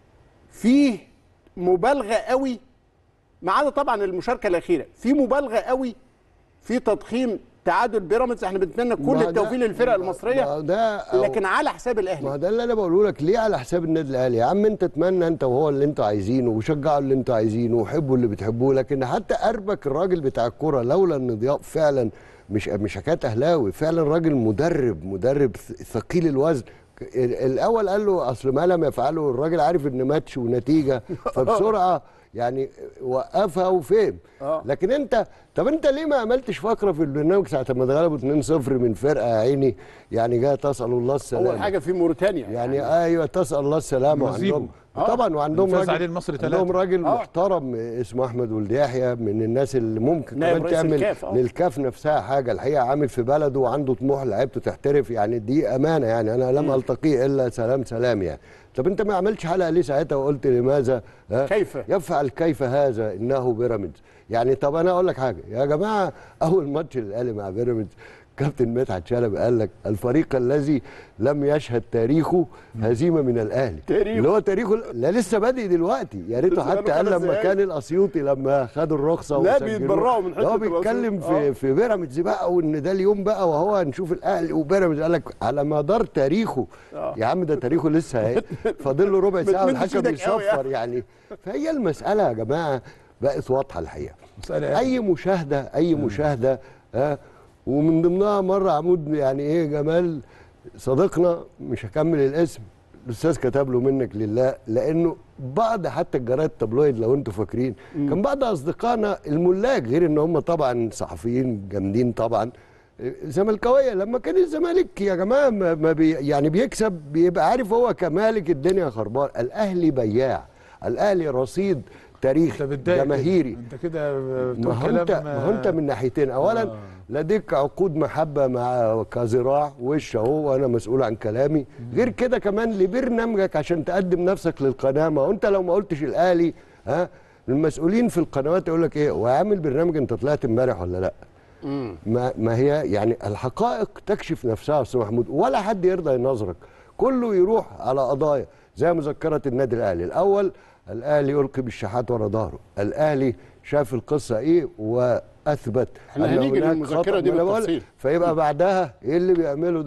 فيه مبالغه قوي ما عدا طبعا المشاركه الاخيره في مبالغه قوي في تضخيم تعادل بيراميدز احنا بنتمنى كل ما ده- التوفيق للفرق ما- المصريه ما ده أو- لكن على حساب ما الاهلي ده اللي انا بقوله لك ليه على حساب النادي الاهلي يا عم انت اتمنى انت وهو اللي انتوا عايزينه وشجعوا اللي انتوا عايزينه وحبوا اللي بتحبوه لكن حتى اربك الراجل بتاع الكوره لولا ان ضياء فعلا مش مش حكايه اهلاوي فعلا راجل مدرب مدرب ث- ثقيل الوزن ال- الاول قال له اصل ما لم يفعله الراجل عارف ان ماتش ونتيجه فبسرعه يعني وقفها وفهم آه. لكن انت طب انت ليه ما عملتش فقره في البرنامج ساعه ما اتغلبوا 2-0 من فرقه يا عيني يعني جايه تسال الله السلامه اول حاجه في موريتانيا يعني ايوه تسال الله السلامه نصيبه. وعندهم آه. طبعا وعندهم فاز راجل عليه المصري عندهم تلاتة. راجل آه. محترم اسمه احمد ولد يحيى من الناس اللي ممكن نائب كمان رئيس تعمل الكاف، آه. للكاف نفسها حاجه الحقيقه عامل في بلده وعنده طموح لعيبته تحترف يعني دي امانه يعني انا لم التقيه الا سلام سلام يعني طب انت ما عملتش حلقه ليه ساعتها وقلت لماذا ها؟ كيف؟ يفعل كيف هذا انه بيراميدز يعني طب انا اقول لك حاجه يا جماعه اول ماتش الاهلي مع بيراميدز كابتن مدحت شلبي قال لك الفريق الذي لم يشهد تاريخه هزيمه من الاهلي تاريخه. اللي هو تاريخه لا لسه بادئ دلوقتي يا ريته لسه بقاله حتى قال خمس لما دقايق. كان الاسيوطي لما خدوا الرخصه لا وسجلوه. بيتبرعوا من ده هو حتة بيتكلم الأسيوط. في آه. في بيراميدز بقى وان ده اليوم بقى وهو هنشوف الاهلي وبيراميدز قال لك على مدار تاريخه آه. يا عم ده تاريخه لسه هي- فاضل له ربع ساعه ما تمدش والحكم إيدك قوي بيصفر يعني فهي المساله يا جماعه بقت واضحه الحقيقه مسألة اي مشاهده اي مشاهده ها ومن ضمنها مره عمود يعني ايه جمال صديقنا مش هكمل الاسم الاستاذ كتب له منك لله لانه بعض حتى الجرايد التابلويد لو انتم فاكرين كان بعض اصدقائنا الملاك غير ان هم طبعا صحفيين جامدين طبعا زملكاويه لما كان الزمالك يا جماعه ما ما بي يعني بيكسب بيبقى عارف هو كمالك الدنيا خربان الاهلي بياع الاهلي رصيد تاريخ انت بتضايق كده. جماهيري انت كده ما بتقول هو انت كلام ما هو انت من ناحيتين اولا آه. لديك عقود محبه مع كزراع وش اهو وانا مسؤول عن كلامي غير كده كمان لبرنامجك عشان تقدم نفسك للقناه ما هو انت لو ما قلتش الاهلي ها المسؤولين في القنوات يقول لك ايه هو عامل برنامج انت طلعت امبارح ولا لا ما ما هي يعني الحقائق تكشف نفسها يا استاذ محمود ولا حد يرضى يناظرك كله يروح على قضايا زي مذكره النادي الاهلي الاول الاهلي يلقي بالشحات ورا ظهره الاهلي شاف القصه ايه واثبت احنا أن هنيجي هناك للمذكرة خطأ. دي ما أنا بقول- بالتفصيل. فيبقى بعدها ايه اللي بيعمله ده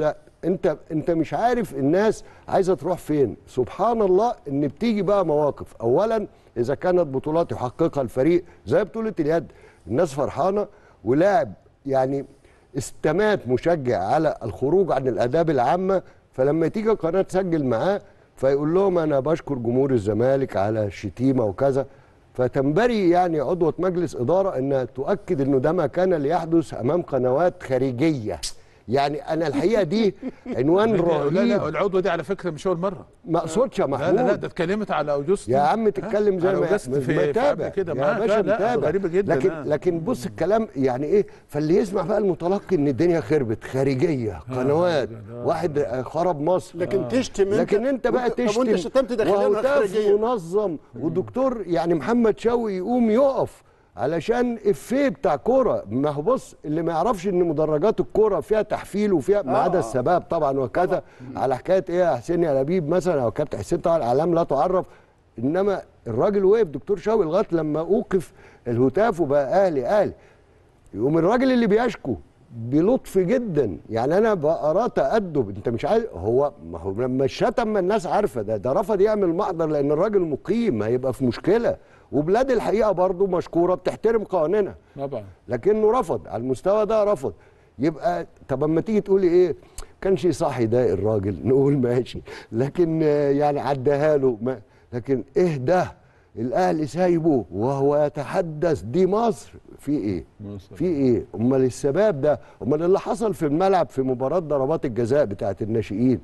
انت انت مش عارف الناس عايزه تروح فين سبحان الله ان بتيجي بقى مواقف اولا اذا كانت بطولات يحققها الفريق زي بطوله اليد الناس فرحانه ولاعب يعني استمات مشجع على الخروج عن الاداب العامه فلما تيجي قناه تسجل معاه فيقول لهم انا بشكر جمهور الزمالك على الشتيمه وكذا فتنبري يعني عضوة مجلس إدارة أنها تؤكد أنه ده ما كان ليحدث أمام قنوات خارجية يعني أنا الحقيقة دي عنوان لا لا رهيب العضوه دي على فكره مش اول مره ما اقصدش يا لا محمود لا لا ده اتكلمت على اوجوستن يا عم تتكلم زي على ما أوجست في- في متابع قبل كده يا معاك. باشا لا، لا، متابع غريبة جدا، لكن آه. لكن بص الكلام يعني ايه فاللي يسمع بقى المتلقي ان الدنيا خربت خارجيه قنوات واحد آه، خرب مصر لكن تشتم انت لكن انت بقى وانت- طب تشتم وانت شتمت داخليا ولا وهتاف خارجيا؟ منظم ودكتور يعني محمد شوقي يقوم يقف علشان افيه بتاع كوره ما هو بص اللي ما يعرفش ان مدرجات الكوره فيها تحفيل وفيها ما عدا السباب طبعا وكذا على حكايه ايه يا حسين يا لبيب مثلا او كابتن حسين طبعا الاعلام لا تعرف انما الراجل وقف دكتور شوقي لغايه لما اوقف الهتاف وبقى اهلي اهلي يقوم الراجل اللي بيشكو بلطف جدا يعني انا بقراه تادب انت مش عايز هو ما هو لما الشتم ما الناس عارفه ده ده رفض يعمل محضر لان الراجل مقيم هيبقى في مشكله وبلاد الحقيقه برضو مشكوره بتحترم قوانينها طبعا لكنه رفض على المستوى ده رفض يبقى طب اما تيجي تقولي ايه كانش صح يضايق الراجل نقول ماشي لكن آه، يعني عداها له ما لكن ايه ده الاهلي سايبه وهو يتحدث دي مصر في ايه مصر. في ايه امال السباب ده امال اللي حصل في الملعب في مباراه ضربات الجزاء بتاعت الناشئين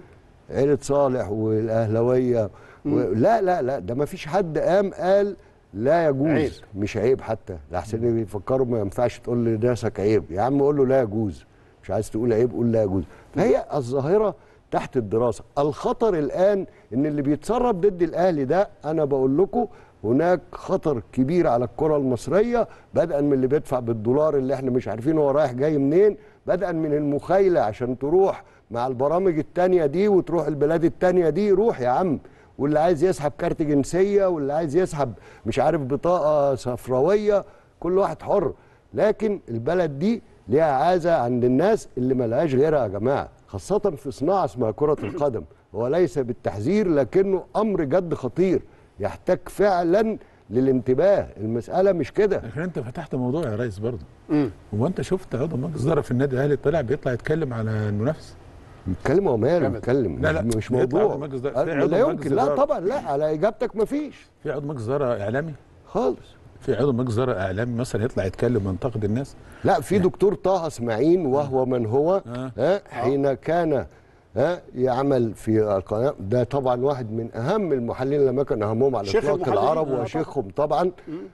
عيلة صالح والاهلاويه و... لا لا لا ده ما فيش حد قام قال لا يجوز عيب. مش عيب حتى لحسن يفكروا ما ينفعش تقول لناسك عيب يا عم قول له لا يجوز مش عايز تقول عيب قول لا يجوز فهي الظاهره تحت الدراسه الخطر الان ان اللي بيتسرب ضد الاهلي ده انا بقول لكم هناك خطر كبير على الكره المصريه بدءا من اللي بيدفع بالدولار اللي احنا مش عارفين هو رايح جاي منين بدءا من المخايله عشان تروح مع البرامج التانية دي وتروح البلاد التانية دي روح يا عم واللي عايز يسحب كارت جنسيه واللي عايز يسحب مش عارف بطاقه صفراويه كل واحد حر لكن البلد دي ليها عازه عند الناس اللي ملهاش غيرها يا جماعه خاصه في صناعه اسمها كره القدم هو ليس بالتحذير لكنه امر جد خطير يحتاج فعلا للانتباه المساله مش كده لكن انت فتحت موضوع يا ريس برضه هو انت شفت عضو مجلس اداره في النادي الاهلي طلع بيطلع يتكلم على المنافس بيتكلم هو ماله جامد. بيتكلم لا، لا، مش بيطلع موضوع عضو مجلس ده- في أه، عضو لا مجلس يمكن لا إدارة. طبعا لا على اجابتك مفيش في عضو مجلس اداره اعلامي خالص في عضو مجلس اداره اعلامي مثلا يطلع يتكلم وينتقد الناس لا في دكتور طه اسماعيل وهو من هو آه. ها حين كان ها يعمل في القناه ده طبعا واحد من اهم المحللين لما كان اهمهم على شيخ اطلاق المحللين. العرب آه، وشيخهم طبعا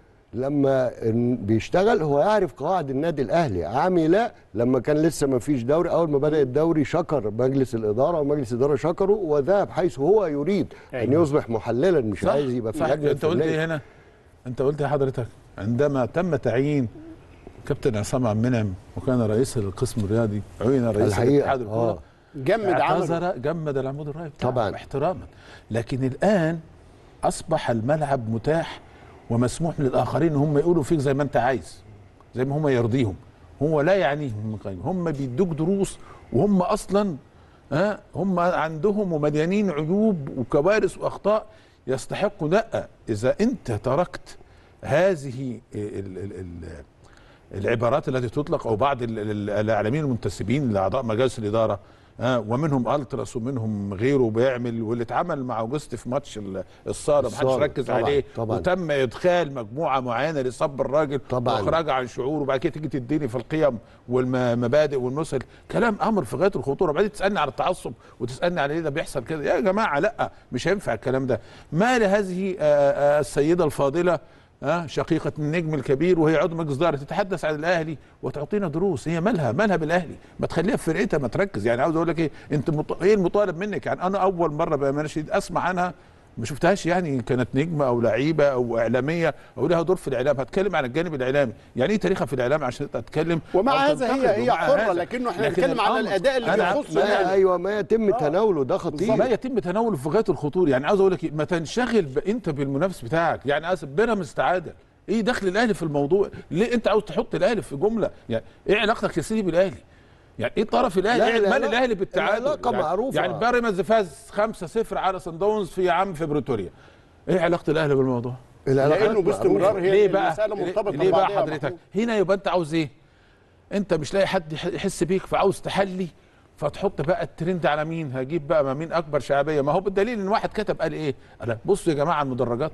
لما إن بيشتغل هو يعرف قواعد النادي الاهلي عمل لما كان لسه ما فيش دوري اول ما بدا الدوري شكر مجلس الاداره ومجلس الاداره شكره وذهب حيث هو يريد ان أيوة. يصبح محللا مش صح عايز يبقى في صح لجنه انت قلت فنية. ايه هنا انت قلت ايه حضرتك عندما تم تعيين كابتن عصام عبد المنعم وكان رئيس القسم الرياضي عين رئيس الحقيقه الاتحاد الكره اه جمد عمله اعتذر جمد العمود الراي بتاعه طبعاً. احتراما لكن الان اصبح الملعب متاح ومسموح للاخرين ان هم يقولوا فيك زي ما انت عايز زي ما هم يرضيهم هو لا يعنيهم من قيم هم بيدوك دروس وهم اصلا ها هم عندهم ومليانين عيوب وكوارث واخطاء يستحقوا لا اذا انت تركت هذه ال ال ال العبارات التي تطلق او بعض ال- ال- الاعلاميين المنتسبين لاعضاء مجالس الاداره ها ومنهم التراس ومنهم غيره بيعمل واللي اتعمل مع اوجست في ماتش ال- الصاله ما حدش الصالة، ركز طبعاً، عليه طبعاً. وتم ادخال مجموعه معينه لصب الراجل طبعاً. واخراجه عن شعوره وبعد كده تيجي تديني في القيم والمبادئ والمثل كلام امر في غايه الخطوره بعدين تسالني على التعصب وتسالني على ايه ده بيحصل كده يا جماعه لا مش هينفع الكلام ده ما لهذه آه، آه، السيده الفاضله ها شقيقة النجم الكبير وهي عضو مجلس إدارة تتحدث عن الأهلي وتعطينا دروس هي مالها مالها بالأهلي ما تخليها في فرقتها ما تركز يعني عاوز أقول لك إيه أنت مط... إيه المطالب منك يعني أنا أول مرة بأمانة شديد أسمع عنها ما شفتهاش يعني كانت نجمة أو لعيبة أو إعلامية أو لها دور في الإعلام هتكلم عن الجانب الإعلامي يعني إيه تاريخها في الإعلام عشان تتكلم ومع أو هذا تنتقد هي هي ومع حره هذا. لكنه احنا لكن بنتكلم على الأمر- الاداء اللي أنا- بيخص ما الاهلي ايوه ما يتم تناوله ده ما خطير يتم تناوله في غايه الخطوره يعني عاوز اقول لك إيه، ما تنشغل ب... انت بالمنافس بتاعك يعني اسف بيراميدز تعادل ايه دخل الاهلي في الموضوع ليه انت عاوز تحط الاهلي في جمله يعني ايه علاقتك يا سيدي بالاهلي يعني ايه طرف الاهلي لا، يعني لا، مال لا. الاهلي بالتعادل العلاقة يعني معروفة. يعني بيراميدز فاز 5-0 على صن داونز في عام في بريتوريا ايه علاقه الاهلي بالموضوع العلاقات لانه باستمرار هي ليه بقى المساله مرتبطه ليه بقى ببعضها يا حضرتك محمود. هنا يبقى انت عاوز ايه انت مش لاقي حد يح- يحس بيك فعاوز تحلي فتحط بقى الترند على مين هجيب بقى ما مين اكبر شعبيه ما هو بالدليل ان واحد كتب قال ايه قال بصوا يا جماعه على المدرجات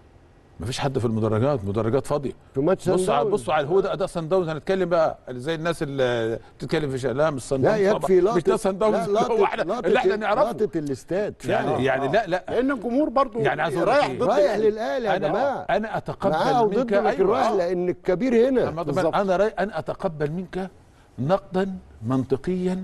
مفيش حد في المدرجات مدرجات فاضيه في ماتش سان بصوا على داونز. بصوا على الهدى ده سان داونز هنتكلم بقى زي الناس اللي بتتكلم في شيء لا مش سان لا داونز طبعا. يكفي لقطه مش ده سان داونز لا، هو احنا لقطه اللي احنا لقطة- نعرفه لقطه الاستاد يعني فعلا. يعني لا لا لان الجمهور برضو يعني عايز أقول لك رايح إيه؟ ضد رايح الأهلي. للاهلي يا انا جماعه انا اتقبل معاه او منك ضده لكن أيوة. رايح آه. لان الكبير هنا أما طبعاً بالظبط. انا رأي انا اتقبل منك نقدا منطقيا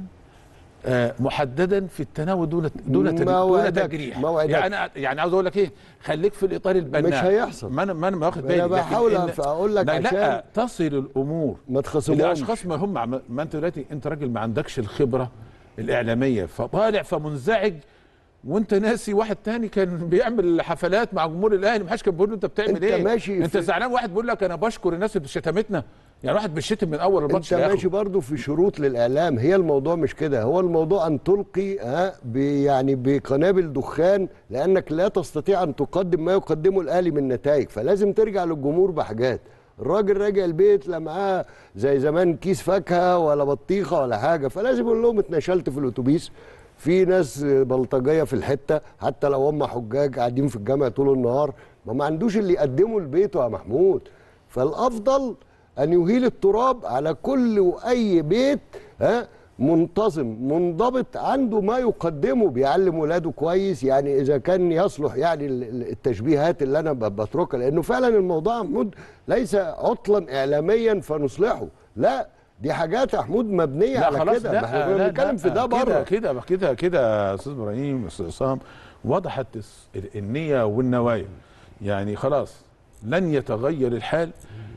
آه، محددا في التناول دون دون تد- دون موعدكش، تجريح موعدكش. يعني انا يعني عاوز اقول لك ايه خليك في الاطار البناء مش هيحصل. ما انا ما انا واخد أنا بالي لكن بحاول إن- أقول لك لا, لا عشان تصل الامور ما تخاصمهمش. الاشخاص ما هم عم- ما انت دلوقتي انت راجل ما عندكش الخبره الاعلاميه فطالع فمنزعج وانت ناسي واحد تاني كان بيعمل حفلات مع جمهور الاهلي ما حدش كان بيقول له انت بتعمل أنت ايه ماشي انت في- زعلان واحد بيقول لك انا بشكر الناس اللي شتمتنا يعني واحد بيشتم من اول الماتش انت لاخره ماشي برضو في شروط للاعلام هي الموضوع مش كده هو الموضوع ان تلقي ها ب- يعني بقنابل دخان لانك لا تستطيع ان تقدم ما يقدمه الاهلي من نتائج فلازم ترجع للجمهور بحاجات الراجل راجع البيت لا معاه زي زمان كيس فاكهه ولا بطيخه ولا حاجه فلازم يقول لهم اتنشلت في الاتوبيس في ناس بلطجيه في الحته حتى لو هم حجاج قاعدين في الجامع طول النهار ما ما عندوش اللي يقدمه لبيته يا محمود فالافضل ان يهيل التراب على كل واي بيت ها منتظم منضبط عنده ما يقدمه بيعلم ولاده كويس يعني اذا كان يصلح يعني ال- ال- التشبيهات اللي انا ب- بتركها لانه فعلا الموضوع يا محمود ليس عطلا اعلاميا فنصلحه لا دي حاجات يا محمود مبنيه لا على خلاص كده لا ما احنا كنا لا بنتكلم في ده كده بره كده كده كده يا استاذ ابراهيم استاذ عصام وضحت الس- النيه والنوايا يعني خلاص لن يتغير الحال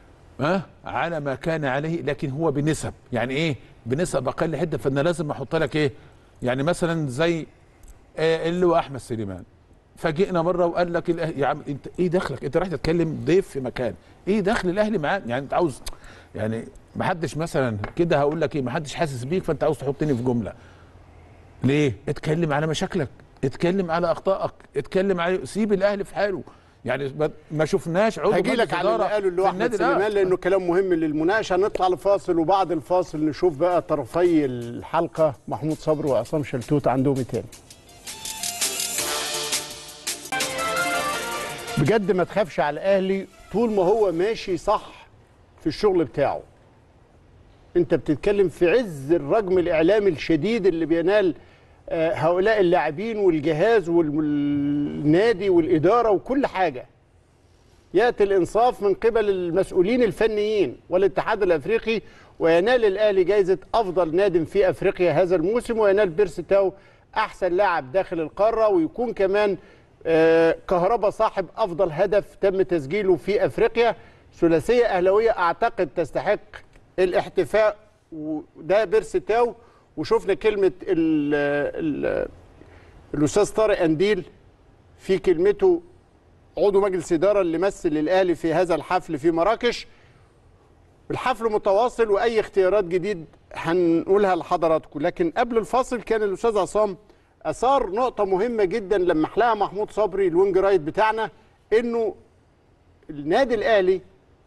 ها على ما كان عليه لكن هو بنسب يعني ايه بنسب اقل حده فانا لازم احط لك ايه يعني مثلا زي آه، اللي هو احمد سليمان فاجئنا مره وقال لك الأهلي يا عم انت ايه دخلك انت رايح تتكلم ضيف في مكان ايه دخل الاهلي معاك يعني انت عاوز يعني ما حدش مثلا كده هقول لك ايه ما حدش حاسس بيك فانت عاوز تحطني في جمله ليه اتكلم على مشاكلك اتكلم على اخطائك اتكلم على سيب الاهلي في حاله يعني ما- ما شفناش عضو هجي مجلس لك على اللي إدارة قاله اللي هو في احمد النادي سليمان الأهلي. لانه كلام مهم للمناقشه نطلع لفاصل وبعد الفاصل نشوف بقى طرفي الحلقه محمود صبري وعصام شلتوت عندهم ايه تاني بجد ما تخافش على الاهلي طول ما هو ماشي صح في الشغل بتاعه انت بتتكلم في عز الرجم الاعلامي الشديد اللي بينال آه، هؤلاء اللاعبين والجهاز والنادي والاداره وكل حاجه ياتي الانصاف من قبل المسؤولين الفنيين والاتحاد الافريقي وينال الاهلي جائزه افضل نادم في افريقيا هذا الموسم وينال بيرس تاو احسن لاعب داخل القاره ويكون كمان آه، كهربا صاحب افضل هدف تم تسجيله في افريقيا ثلاثيه اهلاويه اعتقد تستحق الاحتفاء وده بيرس تاو وشفنا كلمه ال ال الاستاذ طارق انديل في كلمته عضو مجلس اداره اللي مثل الاهلي في هذا الحفل في مراكش الحفل متواصل واي اختيارات جديد هنقولها لحضراتكم لكن قبل الفاصل كان الاستاذ عصام اثار نقطه مهمه جدا لما حلاها محمود صبري الوينج رايت بتاعنا انه النادي الاهلي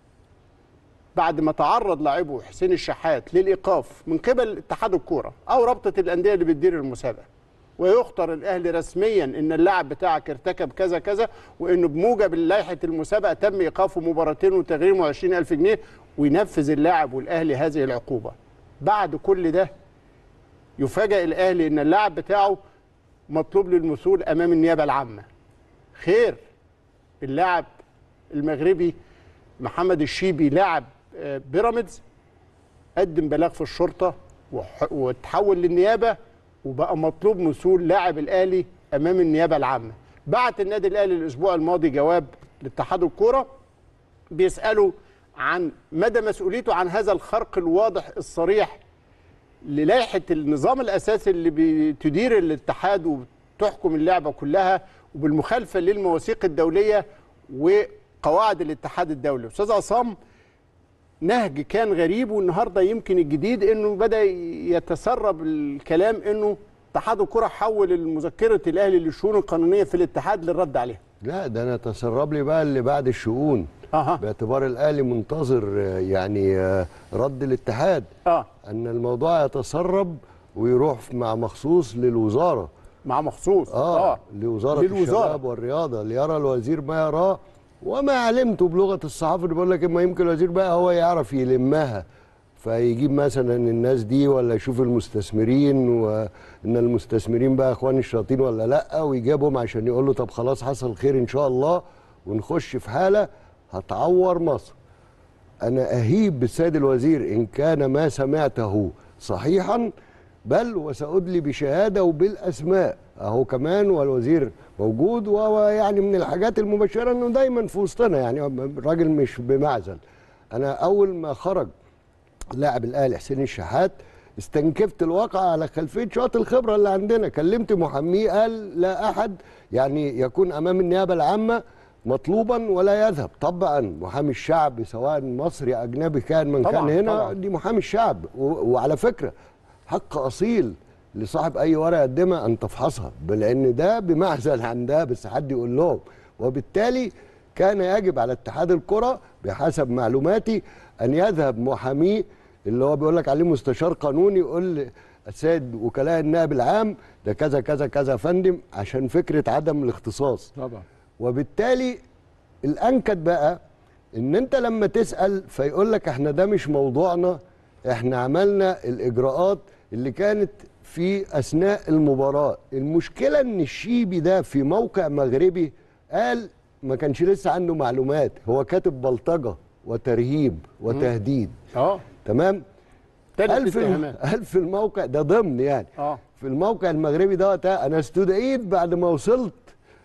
بعد ما تعرض لاعبه حسين الشحات للايقاف من قبل اتحاد الكوره او رابطه الانديه اللي بتدير المسابقه ويختار الاهلي رسميا ان اللاعب بتاعك ارتكب كذا كذا وانه بموجب لائحه المسابقه تم ايقافه مباراتين وتغريمه 20000 جنيه وينفذ اللاعب والاهلي هذه العقوبه. بعد كل ده يفاجئ الاهلي ان اللاعب بتاعه مطلوب للمثول امام النيابه العامه. خير اللاعب المغربي محمد الشيبي لاعب آه، بيراميدز قدم بلاغ في الشرطه وح- وتحول للنيابه وبقى مطلوب مثول لاعب الاهلي امام النيابه العامه. بعت النادي الاهلي الاسبوع الماضي جواب لاتحاد الكوره بيسالوا عن مدى مسؤوليته عن هذا الخرق الواضح الصريح للائحه النظام الاساسي اللي بتدير الاتحاد وتحكم اللعبه كلها وبالمخالفه للمواثيق الدوليه وقواعد الاتحاد الدولي. استاذ عصام نهج كان غريب والنهارده يمكن الجديد انه بدا يتسرب الكلام انه اتحاد الكره حول مذكره الاهلي للشؤون القانونيه في الاتحاد للرد عليها لا ده انا تسرب لي بقى اللي بعد الشؤون اها باعتبار الاهلي منتظر آه، يعني آه، رد الاتحاد اه ان الموضوع يتسرب ويروح مع مخصوص للوزاره مع مخصوص اه, لوزاره للوزارة. الشباب والرياضه ليرى الوزير ما يراه وما علمته بلغه الصحافه اللي بيقول لك اما يمكن الوزير بقى هو يعرف يلمها فيجيب مثلا الناس دي ولا يشوف المستثمرين وان المستثمرين بقى اخوان الشياطين ولا لا ويجيبهم عشان يقول له طب خلاص حصل خير ان شاء الله ونخش في حاله هتعور مصر أنا أهيب بالسيد الوزير إن كان ما سمعته صحيحا بل وسأدلي بشهادة وبالأسماء أهو كمان والوزير موجود وهو يعني من الحاجات المبشرة أنه دايما في وسطنا يعني الراجل مش بمعزل أنا أول ما خرج لاعب الأهلي حسين الشحات استنكفت الواقع على خلفيه شوط الخبره اللي عندنا كلمت محاميه قال لا احد يعني يكون امام النيابه العامه مطلوبا ولا يذهب طبعا محامي الشعب سواء مصري اجنبي كان من طبعاً، كان هنا طبعاً. دي محامي الشعب و- وعلى فكره حق اصيل لصاحب اي ورقه يقدمها ان تفحصها لان ده بمعزل عن ده بس حد يقول لهم وبالتالي كان يجب على اتحاد الكره بحسب معلوماتي ان يذهب محاميه اللي هو بيقول لك عليه مستشار قانوني يقول السيد وكلاء النائب العام ده كذا كذا كذا يا فندم عشان فكره عدم الاختصاص طبعا وبالتالي الانكد بقى ان انت لما تسال فيقول لك احنا ده مش موضوعنا احنا عملنا الاجراءات اللي كانت في اثناء المباراه المشكله ان الشيبي ده في موقع مغربي قال ما كانش لسه عنده معلومات هو كاتب بلطجه وترهيب وتهديد اه تمام ثلاث قال في اتهامات قال في الموقع ده ضمن يعني اه في الموقع المغربي ده وقتها انا استدعيت بعد ما وصلت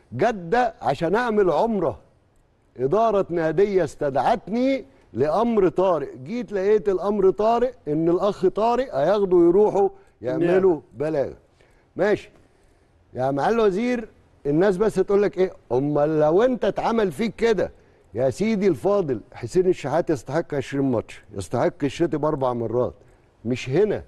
جده عشان اعمل عمره اداره ناديه استدعتني لامر طارئ جيت لقيت الامر طارئ ان الاخ طارئ هياخدوا يروحوا يعملوا بلاغ ماشي يا معالي الوزير الناس بس تقول لك ايه امال لو انت اتعمل فيك كده يا سيدي الفاضل حسين الشحات يستحق 20 ماتش يستحق الشتم اربع مرات مش هنا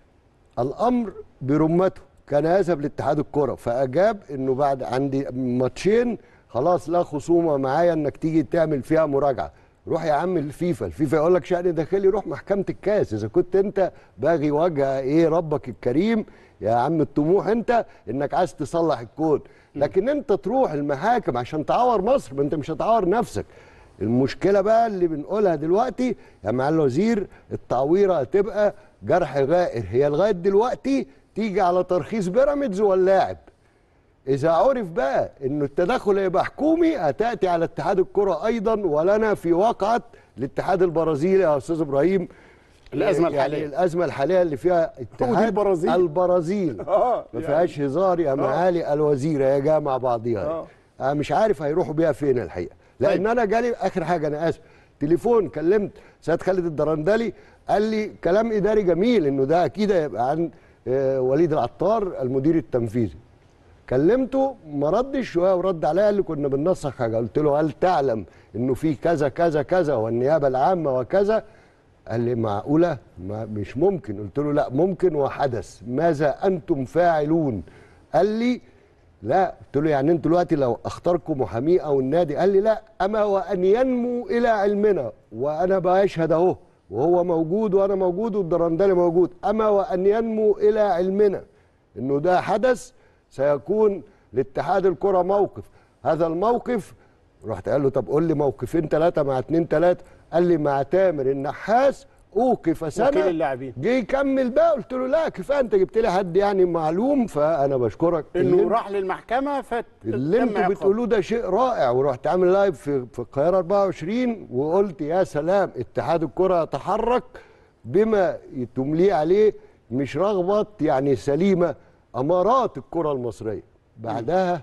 الامر برمته كان يذهب لاتحاد الكره فاجاب انه بعد عندي ماتشين خلاص لا خصومه معايا انك تيجي تعمل فيها مراجعه روح يا عم الفيفا الفيفا يقول لك شأن داخلي روح محكمه الكاس اذا كنت انت باغي وجه ايه ربك الكريم يا عم الطموح انت انك عايز تصلح الكون لكن انت تروح المحاكم عشان تعور مصر ما انت مش هتعور نفسك المشكله بقى اللي بنقولها دلوقتي يا معالي الوزير التعويره هتبقى جرح غائر هي لغايه دلوقتي تيجي على ترخيص بيراميدز واللاعب اذا عرف بقى انه التدخل هيبقى حكومي هتاتي على اتحاد الكره ايضا ولنا في واقعه الاتحاد البرازيلي يا استاذ ابراهيم الأزمة يعني الحالية. الازمه الحاليه اللي فيها اتحاد البرازيل. البرازيل اه ما يعني. فيهاش هزار يا معالي الوزير يا جماعه مع بعضيها آه. انا مش عارف هيروحوا بيها فين الحقيقه لان طيب. انا جالي اخر حاجه انا اسف تليفون كلمت سيد خالد الدرندلي قال لي كلام اداري جميل انه ده اكيد هيبقى عن آه، وليد العطار المدير التنفيذي كلمته ما ردش شويه ورد عليا قال لي كنا بننسق حاجه قلت له هل تعلم انه في كذا كذا كذا والنيابه العامه وكذا قال لي معقوله ما مش ممكن قلت له لا ممكن وحدث ماذا انتم فاعلون قال لي لا قلت له يعني انتوا دلوقتي لو اختاركم محامي او النادي قال لي لا اما وان ينمو الى علمنا وانا بشهد اهو وهو موجود وانا موجود والدرندلي موجود اما وان ينمو الى علمنا انه ده حدث سيكون لاتحاد الكره موقف هذا الموقف رحت قال له طب قول لي موقفين ثلاثه مع اتنين ثلاثه قال لي مع تامر النحاس اوقف سنه وكيل اللاعبين. جه يكمل بقى قلت له لا كفايه انت جبت لي حد يعني معلوم فانا بشكرك اللي انه انت- راح للمحكمه فت اللي تم انتوا عقابه. بتقولوه ده شيء رائع ورحت عامل لايف في في القاهره 24 وقلت يا سلام اتحاد الكره يتحرك بما تمليه عليه مش رغبه يعني سليمه امارات الكره المصريه بعدها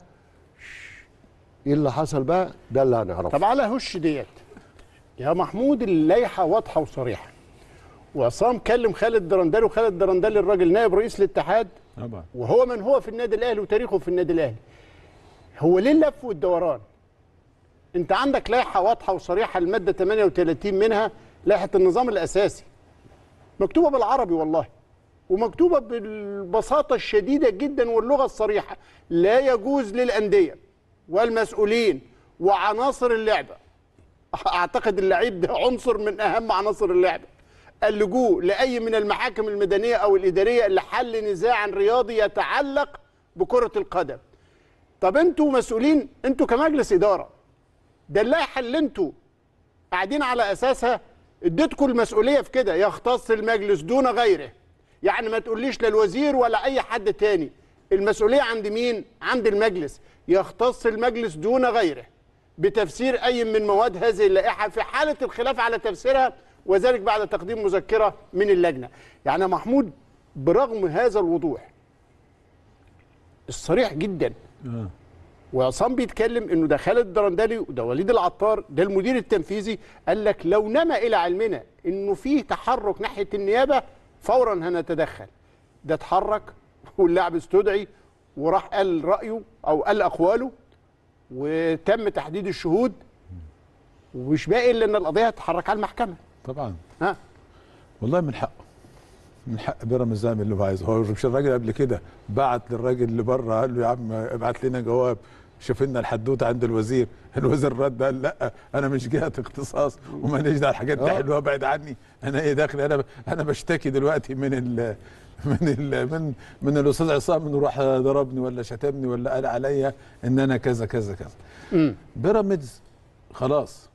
ايه اللي حصل بقى ده اللي هنعرفه طب على هش ديت يا محمود اللائحه واضحه وصريحه وعصام كلم خالد درندلي وخالد درندلي الراجل نائب رئيس الاتحاد طبعا وهو من هو في النادي الاهلي وتاريخه في النادي الاهلي هو ليه اللف والدوران انت عندك لائحه واضحه وصريحه الماده 38 منها لائحه النظام الاساسي مكتوبه بالعربي والله ومكتوبه بالبساطه الشديده جدا واللغه الصريحه لا يجوز للانديه والمسؤولين وعناصر اللعبه اعتقد اللعيب ده عنصر من اهم عناصر اللعبه اللجوء لاي من المحاكم المدنيه او الاداريه لحل نزاع رياضي يتعلق بكره القدم طب انتوا مسؤولين انتوا كمجلس اداره ده اللائحه اللي انتوا قاعدين على اساسها اديتكم المسؤوليه في كده يختص المجلس دون غيره يعني ما تقوليش لا الوزير ولا اي حد تاني المسؤوليه عند مين عند المجلس يختص المجلس دون غيره بتفسير اي من مواد هذه اللائحه في حاله الخلاف على تفسيرها وذلك بعد تقديم مذكره من اللجنه يعني يا محمود برغم هذا الوضوح الصريح جدا وعصام بيتكلم انه ده خالد الدرندلي وده وليد العطار ده المدير التنفيذي قال لك لو نما الى علمنا انه فيه تحرك ناحيه النيابه فورا هنتدخل ده اتحرك واللاعب استدعي وراح قال رايه او قال اقواله وتم تحديد الشهود ومش باقي الا ان القضيه هتتحرك على المحكمه طبعا ها والله من حقه من حق بيراميدز يعمل اللي هو عايزه هو مش الراجل قبل كده بعت للراجل اللي بره قال له يا عم ابعت لنا جواب شوف لنا الحدوته عند الوزير الوزير رد قال لا انا مش جهه اختصاص وماليش دعوه الحاجات دي آه. حلوه ابعد عني انا ايه داخل انا انا بشتكي دلوقتي من ال من ال من من الاستاذ عصام انه راح ضربني ولا شتمني ولا قال عليا ان انا كذا كذا كذا بيراميدز خلاص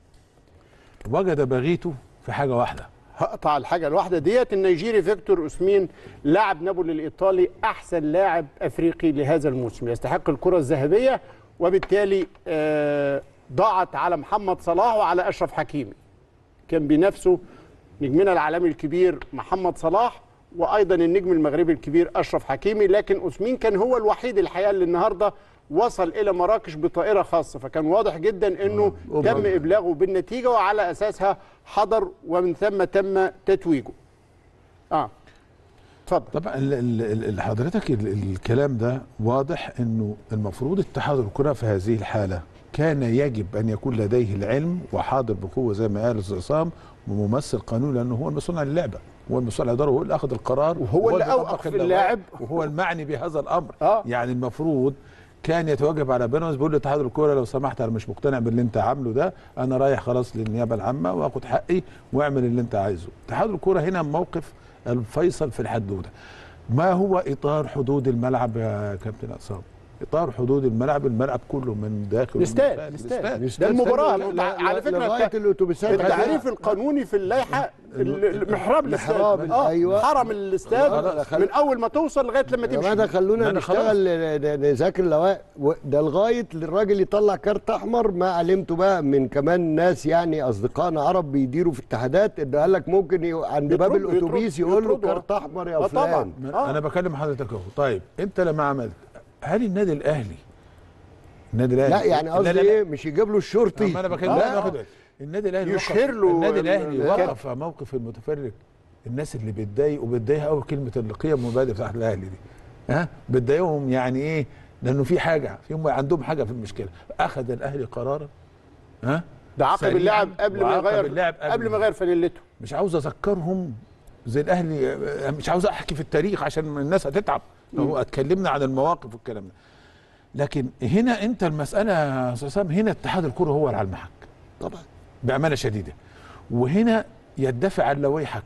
وجد بغيته في حاجه واحده هقطع الحاجه الواحده ديت النيجيري فيكتور اوسمين لاعب نابولي الايطالي احسن لاعب افريقي لهذا الموسم يستحق الكره الذهبيه وبالتالي آه، ضاعت على محمد صلاح وعلى اشرف حكيمي كان بينافسه نجمنا العالمي الكبير محمد صلاح وايضا النجم المغربي الكبير اشرف حكيمي لكن اوسمين كان هو الوحيد الحقيقه اللي النهارده وصل الى مراكش بطائره خاصه فكان واضح جدا انه تم ابلاغه بالنتيجه وعلى اساسها حضر ومن ثم تم تتويجه اه اتفضل طبعا ال- ال- ال- ال- حضرتك ال- الكلام ده واضح انه المفروض اتحاد الكره في هذه الحاله كان يجب ان يكون لديه العلم وحاضر بقوه زي ما قال الاستاذ عصام وممثل قانوني لانه هو المسؤول عن اللعبه هو المسؤول عن الاداره وهو اللي اخذ القرار وهو اللي بيطبق أوقف اللوائح، اللاعب. وهو المعني بهذا الامر آه. يعني المفروض كان يتوجب على بيراميدز بيقول لاتحاد الكوره لو سمحت انا مش مقتنع باللي انت عامله ده انا رايح خلاص للنيابه العامه واخد حقي واعمل اللي انت عايزه اتحاد الكوره هنا موقف الفيصل في الحدوده ما هو اطار حدود الملعب يا كابتن عصام اطار حدود الملعب الملعب كله من داخل الاستاد ومن الاستاد خارج. ده المباراه لا- لا- على فكره لغايه الت- الاتوبيسات التعريف القانوني في اللائحه ال- محراب الاستاد محراب، آه، أيوة. حرم الاستاد لا، خل- من اول ما توصل لغايه لما يا جماعه ده تمشي خلونا أنا خلاص. نشتغل ن- ن- نذاكر اللوائح و- ده لغايه الراجل يطلع كارت احمر ما علمته بقى من كمان ناس يعني اصدقائنا عرب بيديروا في اتحادات ان قال لك ممكن ي- عند باب يطرد- الاتوبيس يطرد- يقول له يطردوا. كارت احمر يا آه، طبعا. فلان آه. انا بكلم حضرتك اهو طيب انت لما عملت هل النادي الاهلي النادي الاهلي لا يعني لا، قصدي لا، لا. ايه مش يجيب له الشرطي ما انا بكلم لا. انا واخد بالي. النادي الاهلي وقف- يشهر له النادي ال- الاهلي الكابتن. وقف موقف المتفرج الناس اللي بتضايق وبتضايقها قوي كلمه القيم والمبادئ بتاعت الاهلي دي ها بتضايقهم يعني ايه لانه في حاجه فيهم عندهم حاجه في المشكله اخذ الاهلي قرارا ها ده عاقب سريعاً اللاعب قبل ما وعاقب يغير اللاعب قبل ما يغير فانيلته مش عاوز اذكرهم زي الاهلي مش عاوز احكي في التاريخ عشان الناس هتتعب هو اتكلمنا عن المواقف والكلام ده لكن هنا انت المساله يا استاذ سام هنا اتحاد الكره هو اللي على المحك طبعا بامانه شديده وهنا يدفع عن لوائحك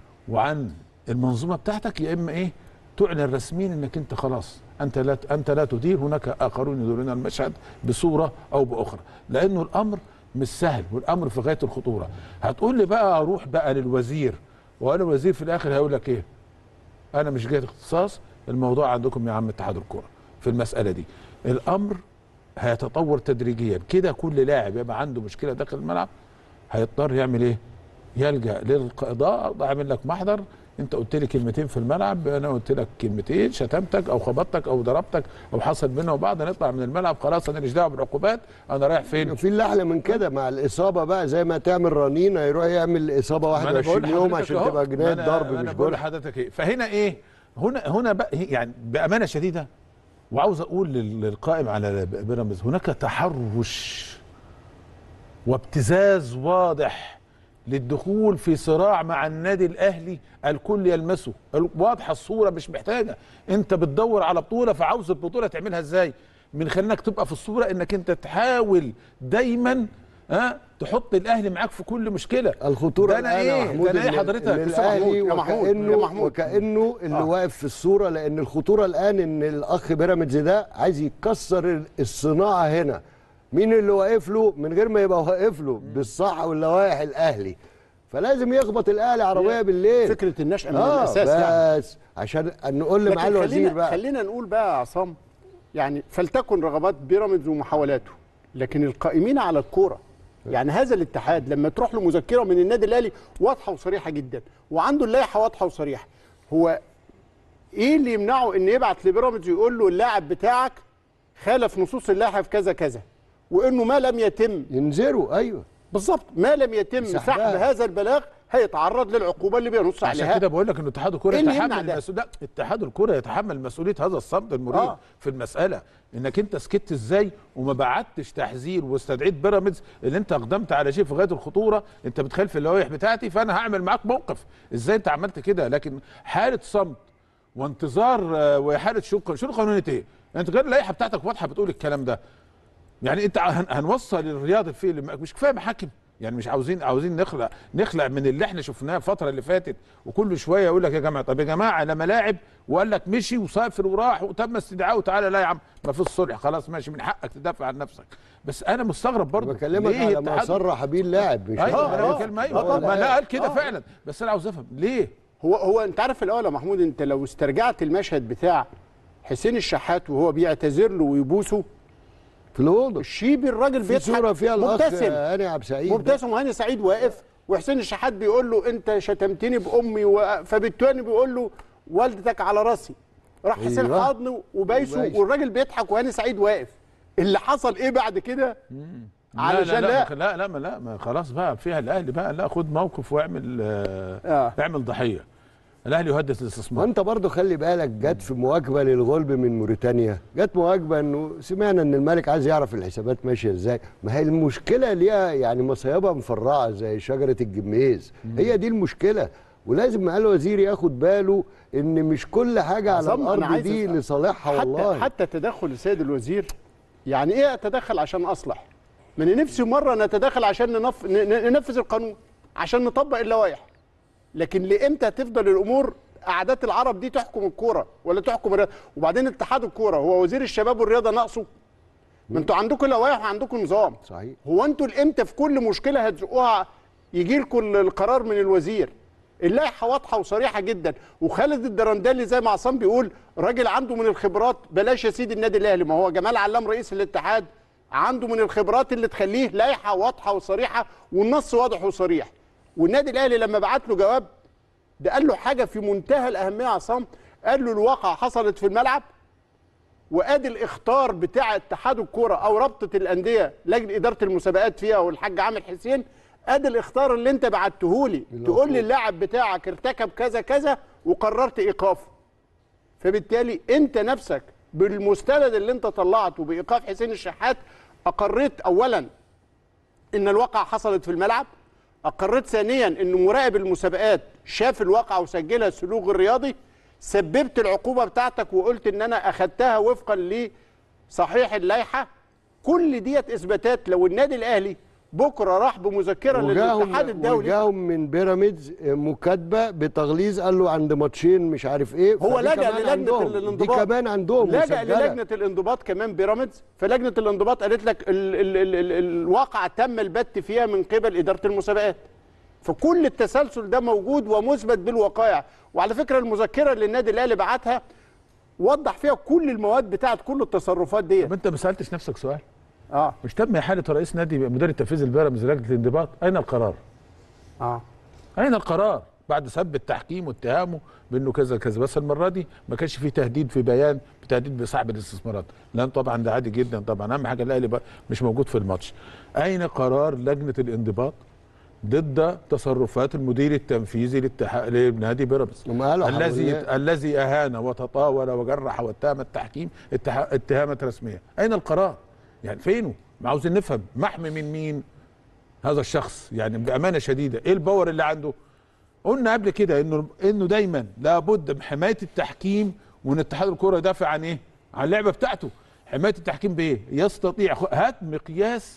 وعن المنظومه بتاعتك يا اما ايه تعلن رسميا انك انت خلاص انت لا انت لا تدير هناك اخرون يديرون المشهد بصوره او باخرى لانه الامر مش سهل والامر في غايه الخطوره هتقول لي بقى اروح بقى للوزير وانا الوزير في الاخر هيقول لك ايه انا مش جهه اختصاص الموضوع عندكم يا عم اتحاد الكوره في المساله دي الامر هيتطور تدريجيا كده كل لاعب يبقى عنده مشكله داخل الملعب هيضطر يعمل ايه يلجا للقضاء اعمل لك محضر انت قلت لي كلمتين في الملعب انا قلت لك كلمتين شتمتك او خبطتك او ضربتك او حصل بينا وبعض نطلع من الملعب خلاص انا مش دعوه بالعقوبات انا رايح فين في اللي احلى من كده مع الاصابه بقى زي ما تعمل رنين هيروح يعمل اصابه ما أنا بقول 21 يوم لحضرتك عشان أهو. تبقى ما جنايه أنا- ضرب انا مش بقول جول لحضرتك ايه فهنا ايه هنا هنا بقى يعني بامانه شديده وعاوز اقول لل- للقائم على بيراميدز هناك تحرش وابتزاز واضح للدخول في صراع مع النادي الاهلي الكل يلمسه ال- واضحه الصوره مش محتاجه انت بتدور على بطوله فعاوز البطوله تعملها ازاي من خلال انك تبقى في الصوره انك انت تحاول دايما ها تحط الاهلي معاك في كل مشكله الخطوره ده انا الآن يا ايه محمود ده انا ايه إن- حضرتك إن لسه محمود. الاهلي يا محمود، وكانه يا محمود. وكانه اللي آه. واقف في الصوره لان الخطوره الان ان الاخ بيراميدز ده عايز يكسر الصناعه هنا مين اللي واقف له من غير ما يبقى واقف له بالصح واللوائح الاهلي فلازم يخبط الاهلي عربيه بالليل فكره النشأة من اه الاساس يعني بس عشان نقول لكن معاه الوزير خلينا بقى خلينا نقول بقى يا عصام يعني فلتكن رغبات بيراميدز ومحاولاته لكن القائمين على الكوره يعني هذا الاتحاد لما تروح له مذكره من النادي الاهلي واضحه وصريحه جدا وعنده اللائحه واضحه وصريحه هو ايه اللي يمنعه ان يبعت لبيراميدز يقول له اللاعب بتاعك خالف نصوص اللائحه في كذا كذا وانه ما لم يتم ينزلوا ايوه بالظبط ما لم يتم سحبها. سحب هذا البلاغ هيتعرض للعقوبه اللي بينص عشان عليها كده بقول لك ان اتحاد الكره إيه اللي يمنع يتحمل ده؟ المسؤوليه لا اتحاد الكره يتحمل مسؤوليه هذا الصمت المريب آه. آه. في المساله انك انت سكت ازاي وما بعتش تحذير واستدعيت بيراميدز اللي انت اقدمت على شيء في غايه الخطوره انت بتخالف اللوائح بتاعتي فانا هعمل معاك موقف ازاي انت عملت كده لكن حاله صمت وانتظار آه، وحاله شو شو قانونيه ايه انت غير اللائحه بتاعتك واضحه بتقول الكلام ده يعني انت هن- هنوصل الرياض الفيل مش كفايه محاكم يعني مش عاوزين عاوزين نخلع نخلع من اللي احنا شفناه الفتره اللي فاتت وكل شويه يقول لك يا جماعه طب يا جماعه لما لاعب وقال لك مشي وسافر وراح وتم استدعائه تعالى لا يا عم ما فيش صلح خلاص ماشي من حقك تدافع عن نفسك بس انا مستغرب برضه بكلمك ليه على ما اتحاد- صرح بيه اللاعب مش ايوه آه، انا آه. بتكلم آه، ايوه طبعاً. ما لا قال كده آه. فعلا بس انا عاوز افهم ليه هو هو انت عارف الاول يا محمود انت لو استرجعت المشهد بتاع حسين الشحات وهو بيعتذر له ويبوسه في الاوضه الشيبي الراجل في بيضحك صوره فيها الاخ مبتسم هاني عبد السعيد ده. مبتسم وهاني سعيد واقف وحسين الشحات بيقول له انت شتمتني بامي و... فبالتالي بيقول له والدتك على راسي راح حسين أيوة. حاضنه وبايسه وبايسه. والراجل بيضحك وهاني سعيد واقف اللي حصل ايه بعد كده علشان لا لا, لا لا لا, ما لا ما خلاص بقى فيها الاهلي بقى لا خد موقف واعمل آه آه. اعمل ضحيه الاهلي يهدد الاستثمار وانت برضو خلي بالك جت في مواجبه للغلب من موريتانيا جت مواجبه انه سمعنا ان الملك عايز يعرف الحسابات ماشيه ازاي ما هي المشكله ليها يعني مصايبها مفرعه زي شجره الجميز هي دي المشكله ولازم معالي الوزير ياخد باله ان مش كل حاجه على عصام، أنا الارض عايز دي أسأل- لصالحها حتى والله حتى تدخل السيد الوزير يعني ايه اتدخل عشان اصلح من نفسي مره نتدخل عشان ننف... ن- ن- ننفذ القانون عشان نطبق اللوائح لكن لامتى تفضل الامور قعدات العرب دي تحكم الكوره ولا تحكم الرياضه وبعدين اتحاد الكوره هو وزير الشباب والرياضه ناقصه ما انتوا عندكم لوائح وعندكم نظام صحيح هو انتوا الامتى في كل مشكله هتزقوها يجي لكم القرار من الوزير اللائحه واضحه وصريحه جدا وخالد الدرندلي زي ما عصام بيقول راجل عنده من الخبرات بلاش يا سيدي النادي الاهلي ما هو جمال علام رئيس الاتحاد عنده من الخبرات اللي تخليه لائحه واضحه وصريحه والنص واضح وصريح والنادي الاهلي لما بعت له جواب ده قال له حاجه في منتهى الاهميه يا عصام قال له الواقعه حصلت في الملعب وادي الاخطار بتاع اتحاد الكوره او رابطه الانديه لجنه اداره المسابقات فيها والحاج عامر حسين ادي الاخطار اللي انت بعته لي تقول لي اللاعب بتاعك ارتكب كذا كذا وقررت ايقافه فبالتالي انت نفسك بالمستند اللي انت طلعته بايقاف حسين الشحات اقريت اولا ان الواقعه حصلت في الملعب اقريت ثانيا ان مراقب المسابقات شاف الواقعه وسجلها السلوك الرياضي سببت العقوبه بتاعتك وقلت ان انا اخدتها وفقا لصحيح اللائحه كل ديت اثباتات لو النادي الاهلي بكره راح بمذكره للاتحاد الدولي وجاهم من بيراميدز مكاتبه بتغليظ قال له عند ماتشين مش عارف ايه هو فدي لجأ كمان للجنه عندهم. الانضباط دي كمان عندهم لجأ مسجلة. للجنه الانضباط كمان بيراميدز فلجنه الانضباط قالت لك ال ال ال ال الواقع تم البت فيها من قبل اداره المسابقات فكل التسلسل ده موجود ومثبت بالوقائع وعلى فكره المذكره اللي النادي الاهلي بعتها وضح فيها كل المواد بتاعت كل التصرفات ديت طب انت ما سالتش نفسك سؤال اه مش تم احاله رئيس نادي مدير التنفيذي البيراميدز لجنه الانضباط اين القرار اه اين القرار بعد سب التحكيم واتهامه بانه كذا كذا بس المره دي ما كانش فيه تهديد في بيان بتهديد بصاحب الاستثمارات لان طبعا ده عادي جدا طبعا اهم حاجه الاهلي بقى مش موجود في الماتش اين قرار لجنه الانضباط ضد تصرفات المدير التنفيذي للاتحاد لنادي بيراميدز هم قالوا الذي حولناه. الذي اهان وتطاول وجرح واتهم التحكيم اتها- اتهامات رسميه اين القرار يعني فينه ما عاوزين نفهم محمي من مين هذا الشخص يعني بامانه شديده ايه الباور اللي عنده قلنا قبل كده انه انه دايما لابد من حمايه التحكيم وان اتحاد الكره يدافع عن ايه عن اللعبه بتاعته حمايه التحكيم بايه يستطيع خ- هات مقياس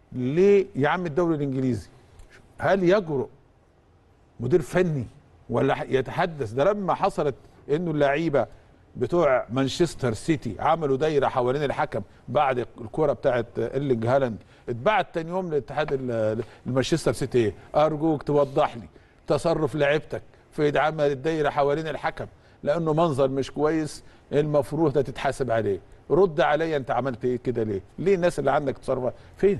ل يا عم الدوري الانجليزي هل يجرؤ مدير فني ولا ح- يتحدث ده لما حصلت انه اللعيبه بتوع مانشستر سيتي عملوا دايره حوالين الحكم بعد الكره بتاعت ايرلينج هالاند اتبعت تاني يوم لاتحاد ال- المانشستر سيتي ايه ارجوك توضح لي تصرف لعيبتك في عمل الدايره حوالين الحكم لانه منظر مش كويس المفروض ده تتحاسب عليه رد عليا انت عملت ايه كده ليه ليه الناس اللي عندك تصرف فين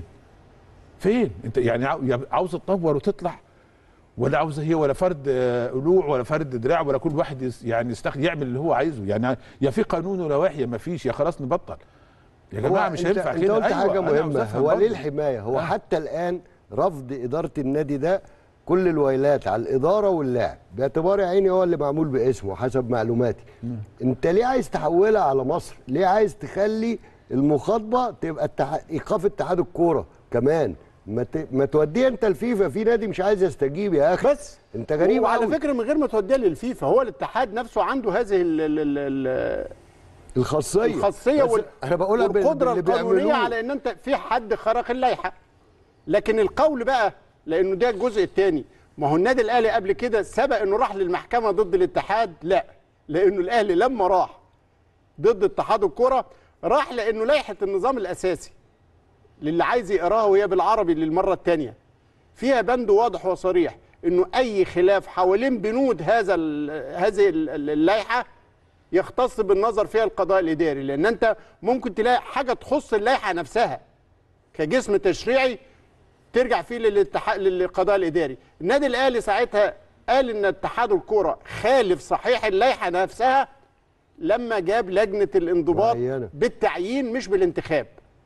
فين انت يعني عاو- يا عاوز تطور وتطلع ولا عاوزه هي ولا فرد آه، قلوع ولا فرد دراع ولا كل واحد يس- يعني يستخدم يعمل اللي هو عايزه يعني يا في قانون ولا وحي ما فيش يا خلاص نبطل يا جماعه هو مش أنت- هينفع انت كده قلت حاجه أنا عاوز مهمه أفهم هو برضه. ليه الحمايه هو آه. حتى الان رفض اداره النادي ده كل الويلات على الاداره واللاعب باعتبار يا عيني هو اللي معمول باسمه حسب معلوماتي انت ليه عايز تحولها على مصر ليه عايز تخلي المخاطبه تبقى التح... ايقاف اتحاد الكوره كمان ما, ت... ما توديه انت الفيفا في نادي مش عايز يستجيب يا اخي بس انت غريب وعلى أوي. فكره من غير ما توديها للفيفا هو الاتحاد نفسه عنده هذه ال ال ال ال الخاصيه الخاصيه بس وال... انا بقولها بال- والقدره باللي القانونيه بيعملوه. على ان انت في حد خرق اللائحه لكن القول بقى لانه ده الجزء الثاني ما هو النادي الاهلي قبل كده سبق انه راح للمحكمه ضد الاتحاد لا لانه الاهلي لما راح ضد اتحاد الكره راح لانه لائحه النظام الاساسي للي عايز يقراها وهي بالعربي للمره الثانيه فيها بند واضح وصريح انه اي خلاف حوالين بنود هذا ال- هذه ال- ال- اللائحه يختص بالنظر فيها القضاء الاداري لان انت ممكن تلاقي حاجه تخص اللائحه نفسها كجسم تشريعي ترجع فيه للاتحاد للقضاء الاداري النادي الاهلي ساعتها قال ان اتحاد الكره خالف صحيح اللائحه نفسها لما جاب لجنه الانضباط معينة. بالتعيين مش بالانتخاب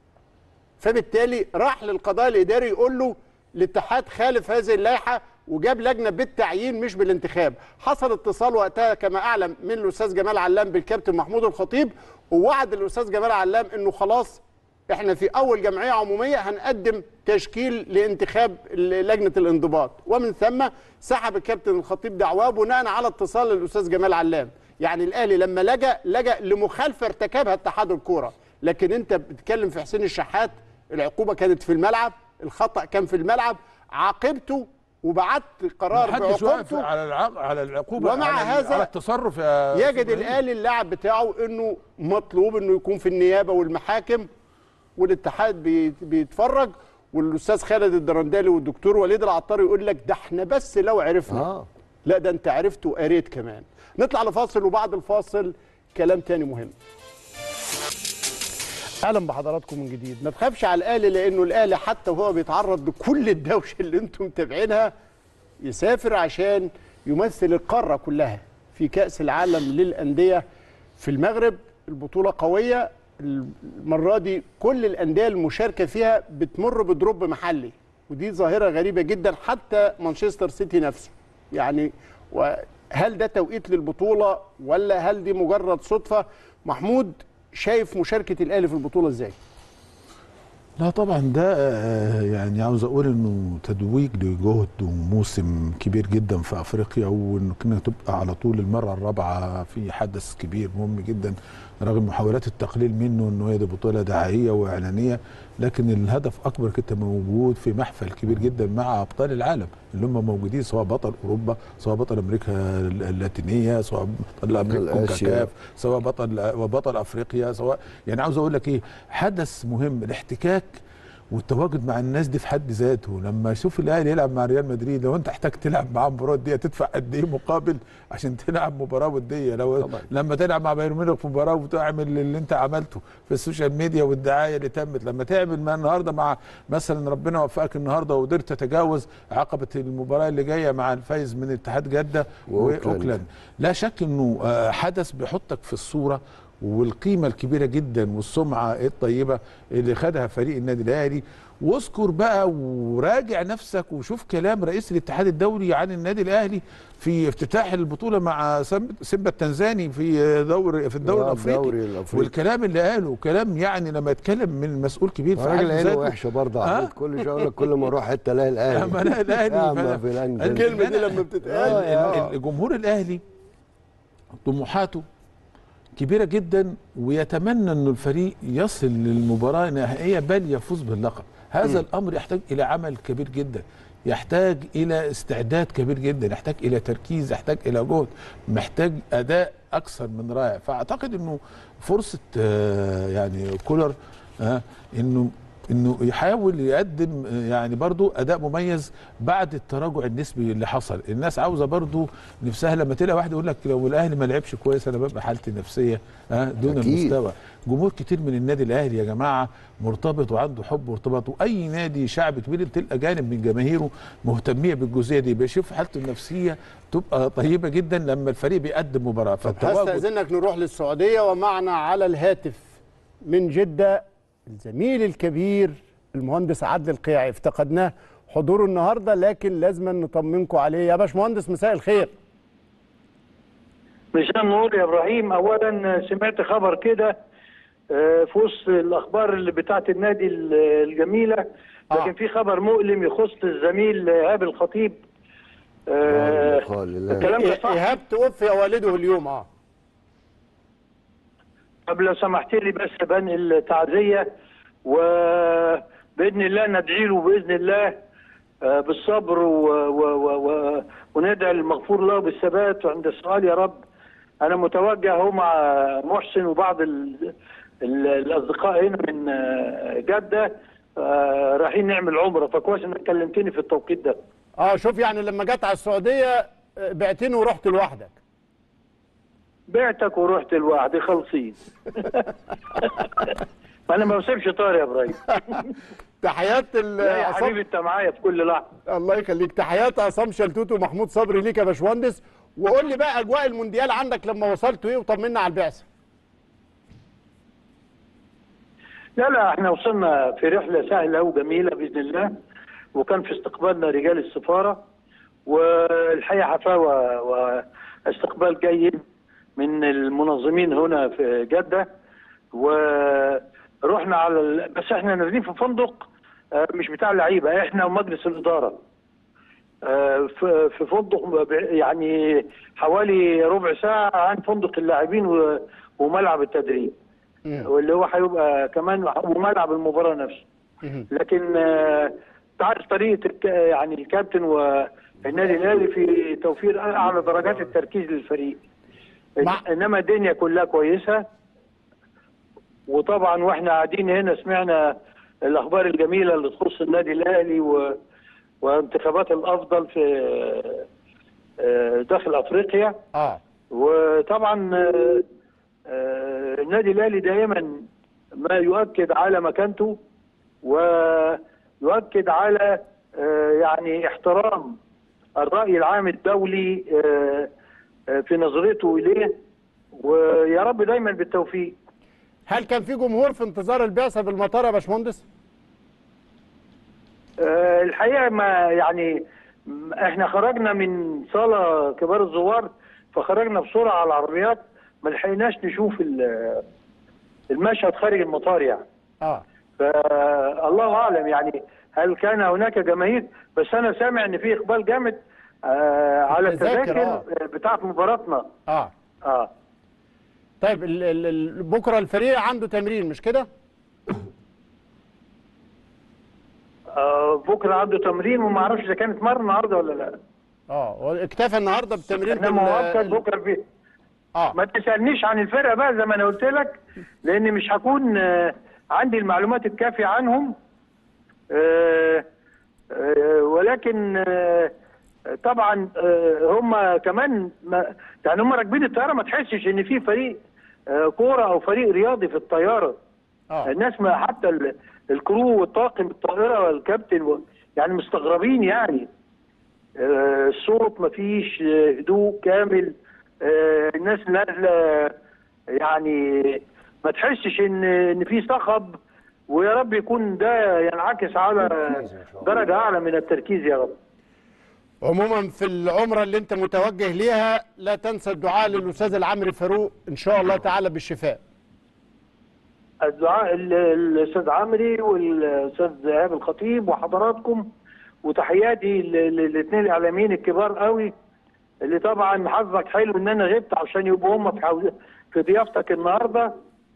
فبالتالي راح للقضاء الاداري يقول له الاتحاد خالف هذه اللائحه وجاب لجنه بالتعيين مش بالانتخاب حصل اتصال وقتها كما اعلم من الاستاذ جمال علام بالكابتن محمود الخطيب ووعد الاستاذ جمال علام انه خلاص احنا في اول جمعيه عموميه هنقدم تشكيل لانتخاب لجنه الانضباط ومن ثم سحب الكابتن الخطيب دعواه بناء على اتصال الاستاذ جمال علام يعني الاهلي لما لجا لجا لمخالفه ارتكبها اتحاد الكوره لكن انت بتتكلم في حسين الشحات العقوبه كانت في الملعب الخطا كان في الملعب عاقبته وبعت قرار محدش واقف بعقوبته على العق... على العقوبه ومع على, هذا على التصرف يا يجد أستاذ إبراهيم. الاهلي اللاعب بتاعه انه مطلوب انه يكون في النيابه والمحاكم والاتحاد بي- بيتفرج والاستاذ خالد الدرندالي والدكتور وليد العطار يقول لك ده احنا بس لو عرفنا اه لا ده انت عرفت وقريت كمان نطلع لفاصل وبعد الفاصل كلام تاني مهم اهلا بحضراتكم من جديد ما تخافش على الاهلي لانه الاهلي حتى وهو بيتعرض لكل الدوشه اللي انتم متابعينها يسافر عشان يمثل القاره كلها في كاس العالم للانديه في المغرب البطوله قويه المره دي كل الانديه المشاركه فيها بتمر بدروب محلي ودي ظاهره غريبه جدا حتى مانشستر سيتي نفسه يعني وهل ده توقيت للبطوله ولا هل دي مجرد صدفه محمود شايف مشاركه الاهلي في البطوله ازاي لا طبعا ده آه، يعني عاوز اقول انه تدويج لجهد وموسم كبير جدا في افريقيا وانه كنا تبقى على طول المره الرابعه في حدث كبير مهم جدا رغم محاولات التقليل منه انه هي دي بطوله دعائيه واعلانيه لكن الهدف اكبر كنت موجود في محفل كبير جدا مع ابطال العالم اللي هم موجودين سواء بطل اوروبا سواء بطل امريكا اللاتينيه سواء بطل امريكا آسيا. كونكاكاف سواء بطل وبطل افريقيا سواء يعني عاوز اقول لك ايه حدث مهم الاحتكاك والتواجد مع الناس دي في حد ذاته لما اشوف الاهلي يلعب مع ريال مدريد لو انت احتاج تلعب معاه مباراه وديه تدفع قد ايه مقابل عشان تلعب مباراه وديه لو طبعا. لما تلعب مع بايرن ميونخ في مباراه وتعمل اللي انت عملته في السوشيال ميديا والدعايه اللي تمت لما تعمل مع النهارده مع مثلا ربنا وفقك النهارده وقدرت تتجاوز عقبه المباراه اللي جايه مع الفايز من اتحاد جده وأوكلاند. واوكلاند لا شك انه آه، حدث بيحطك في الصوره والقيمه الكبيره جدا والسمعه الطيبه اللي خدها فريق النادي الاهلي واذكر بقى وراجع نفسك وشوف كلام رئيس الاتحاد الدولي عن النادي الاهلي في افتتاح البطوله مع سم- سيمبا التنزاني في دور في الدوري آه، الافريقي الدوري الأفريقي. والكلام اللي قاله كلام يعني لما يتكلم من مسؤول كبير في راجل حد عينه ذاته وحشه برضه يا آه؟ عماد كل شويه اقول لك كل ما اروح حته الاقي الاهلي اما انا الاهلي يا فأنا- عم في الأنجل. الكلمة دي أنا- لما بتتقال ال- آه. ال- الجمهور الاهلي طموحاته كبيره جدا ويتمنى انه الفريق يصل للمباراه النهائيه بل يفوز باللقب هذا الامر يحتاج الى عمل كبير جدا يحتاج الى استعداد كبير جدا يحتاج الى تركيز يحتاج الى جهد محتاج اداء اكثر من رائع فاعتقد انه فرصه آه، يعني كولر آه، انه انه يحاول يقدم آه، يعني برضو اداء مميز بعد التراجع النسبي اللي حصل الناس عاوزه برضو نفسها لما تلاقي واحد يقول لك لو الاهلي ما لعبش كويس انا ببقى حالتي النفسيه آه، دون أكيد. المستوى جمهور كتير من النادي الاهلي يا جماعه مرتبط وعنده حب وارتباط واي نادي شعب كبير تلقى جانب من جماهيره مهتميه بالجزئيه دي بيشوف حالته النفسيه تبقى طيبه جدا لما الفريق بيقدم مباراه فالتواجد هستأذنك نروح للسعودية ومعنا على الهاتف من جدة الزميل الكبير المهندس عادل القيعي افتقدناه حضوره النهارده لكن لازم نطمنكم عليه يا باشمهندس مساء الخير مساء النور يا ابراهيم اولا سمعت خبر كده آه، في وسط الاخبار اللي بتاعت النادي ال- الجميله لكن آه. في خبر مؤلم يخص الزميل ايهاب الخطيب آه، قال لا. الكلام ده إيه- صح ايهاب توفي والده اليوم اه طب لو سمحت لي بس بنقل التعزيه وباذن الله ندعي له باذن الله آه، بالصبر و... و... و... و... وندعي المغفور له بالثبات وعند السؤال يا رب انا متوجه هو مع محسن وبعض ال... ال... الاصدقاء هنا من آه، جده آه، رايحين نعمل عمره فكويس انك كلمتني في التوقيت ده اه شوف يعني لما جت على السعودية آه، بعتني ورحت لوحدك بعتك ورحت لوحدي خلصين انا ما بسيبش طار يا ابراهيم تحيات ال- لا يا عصام- حبيبي انت معايا في كل لحظه الله يخليك تحيات عصام شلتوت ومحمود صبري ليك يا باشمهندس وقول لي بقى اجواء المونديال عندك لما وصلتوا ايه وطمنا على البعثه لا لا احنا وصلنا في رحله سهله وجميله باذن الله وكان في استقبالنا رجال السفاره والحقيقه حفاوه واستقبال جيد من المنظمين هنا في جده ورحنا على ال... بس احنا نازلين في فندق آه، مش بتاع لعيبه احنا ومجلس الاداره آه، في في فندق ب- يعني حوالي ربع ساعه عن فندق اللاعبين و- وملعب التدريب واللي هو هيبقى كمان وملعب المباراه نفسه لكن آه، تعرف طريقه الك- يعني الكابتن والنادي الاهلي في توفير اعلى درجات التركيز للفريق مع- انما الدنيا كلها كويسه وطبعا واحنا قاعدين هنا سمعنا الاخبار الجميله اللي تخص النادي الاهلي و... وانتخابات الافضل في آه، داخل افريقيا اه وطبعا آه، آه، النادي الاهلي دائما ما يؤكد على مكانته ويؤكد على آه، يعني احترام الراي العام الدولي آه، آه، في نظرته اليه ويا رب دايما بالتوفيق هل كان في جمهور في انتظار البعثه في المطار يا باشمهندس آه، الحقيقه ما يعني م- احنا خرجنا من صاله كبار الزوار فخرجنا بسرعه على العربيات ما لحقناش نشوف ال- المشهد خارج المطار يعني اه فالله اعلم يعني هل كان هناك جماهير بس انا سامع ان في اقبال جامد آه على التذاكر، التذاكر آه. آه، بتاعه مباراتنا اه اه طيب ال ال ال بكره الفريق عنده تمرين مش كده آه، بكره عنده تمرين وما اعرفش اذا كانت مره النهارده ولا لا اه هو اكتفى النهارده بالتمرين احنا مؤكد بكره في اه ما تسالنيش عن الفرقه بقى زي ما انا قلت لك لان مش هكون آه، عندي المعلومات الكافيه عنهم آه، آه، ولكن آه، طبعا آه، هم كمان ما يعني هم راكبين الطياره ما تحسش ان في فريق آه، كوره او فريق رياضي في الطياره اه الناس ما حتى ال- الكرو والطاقم الطائره والكابتن و- يعني مستغربين يعني آه، الصوت ما فيش آه، هدوء كامل آه، الناس نازله يعني ما تحسش ان ان في صخب ويا رب يكون ده ينعكس على درجه اعلى من التركيز يا رب عموما في العمره اللي انت متوجه ليها لا تنسى الدعاء للاستاذ العمري فاروق ان شاء الله تعالى بالشفاء الدعاء ال- الاستاذ عمري والاستاذ ايهاب الخطيب وحضراتكم وتحياتي للاثنين الاعلاميين الكبار قوي اللي طبعا حظك حلو ان انا غبت عشان يبقوا هم في حو- في ضيافتك النهارده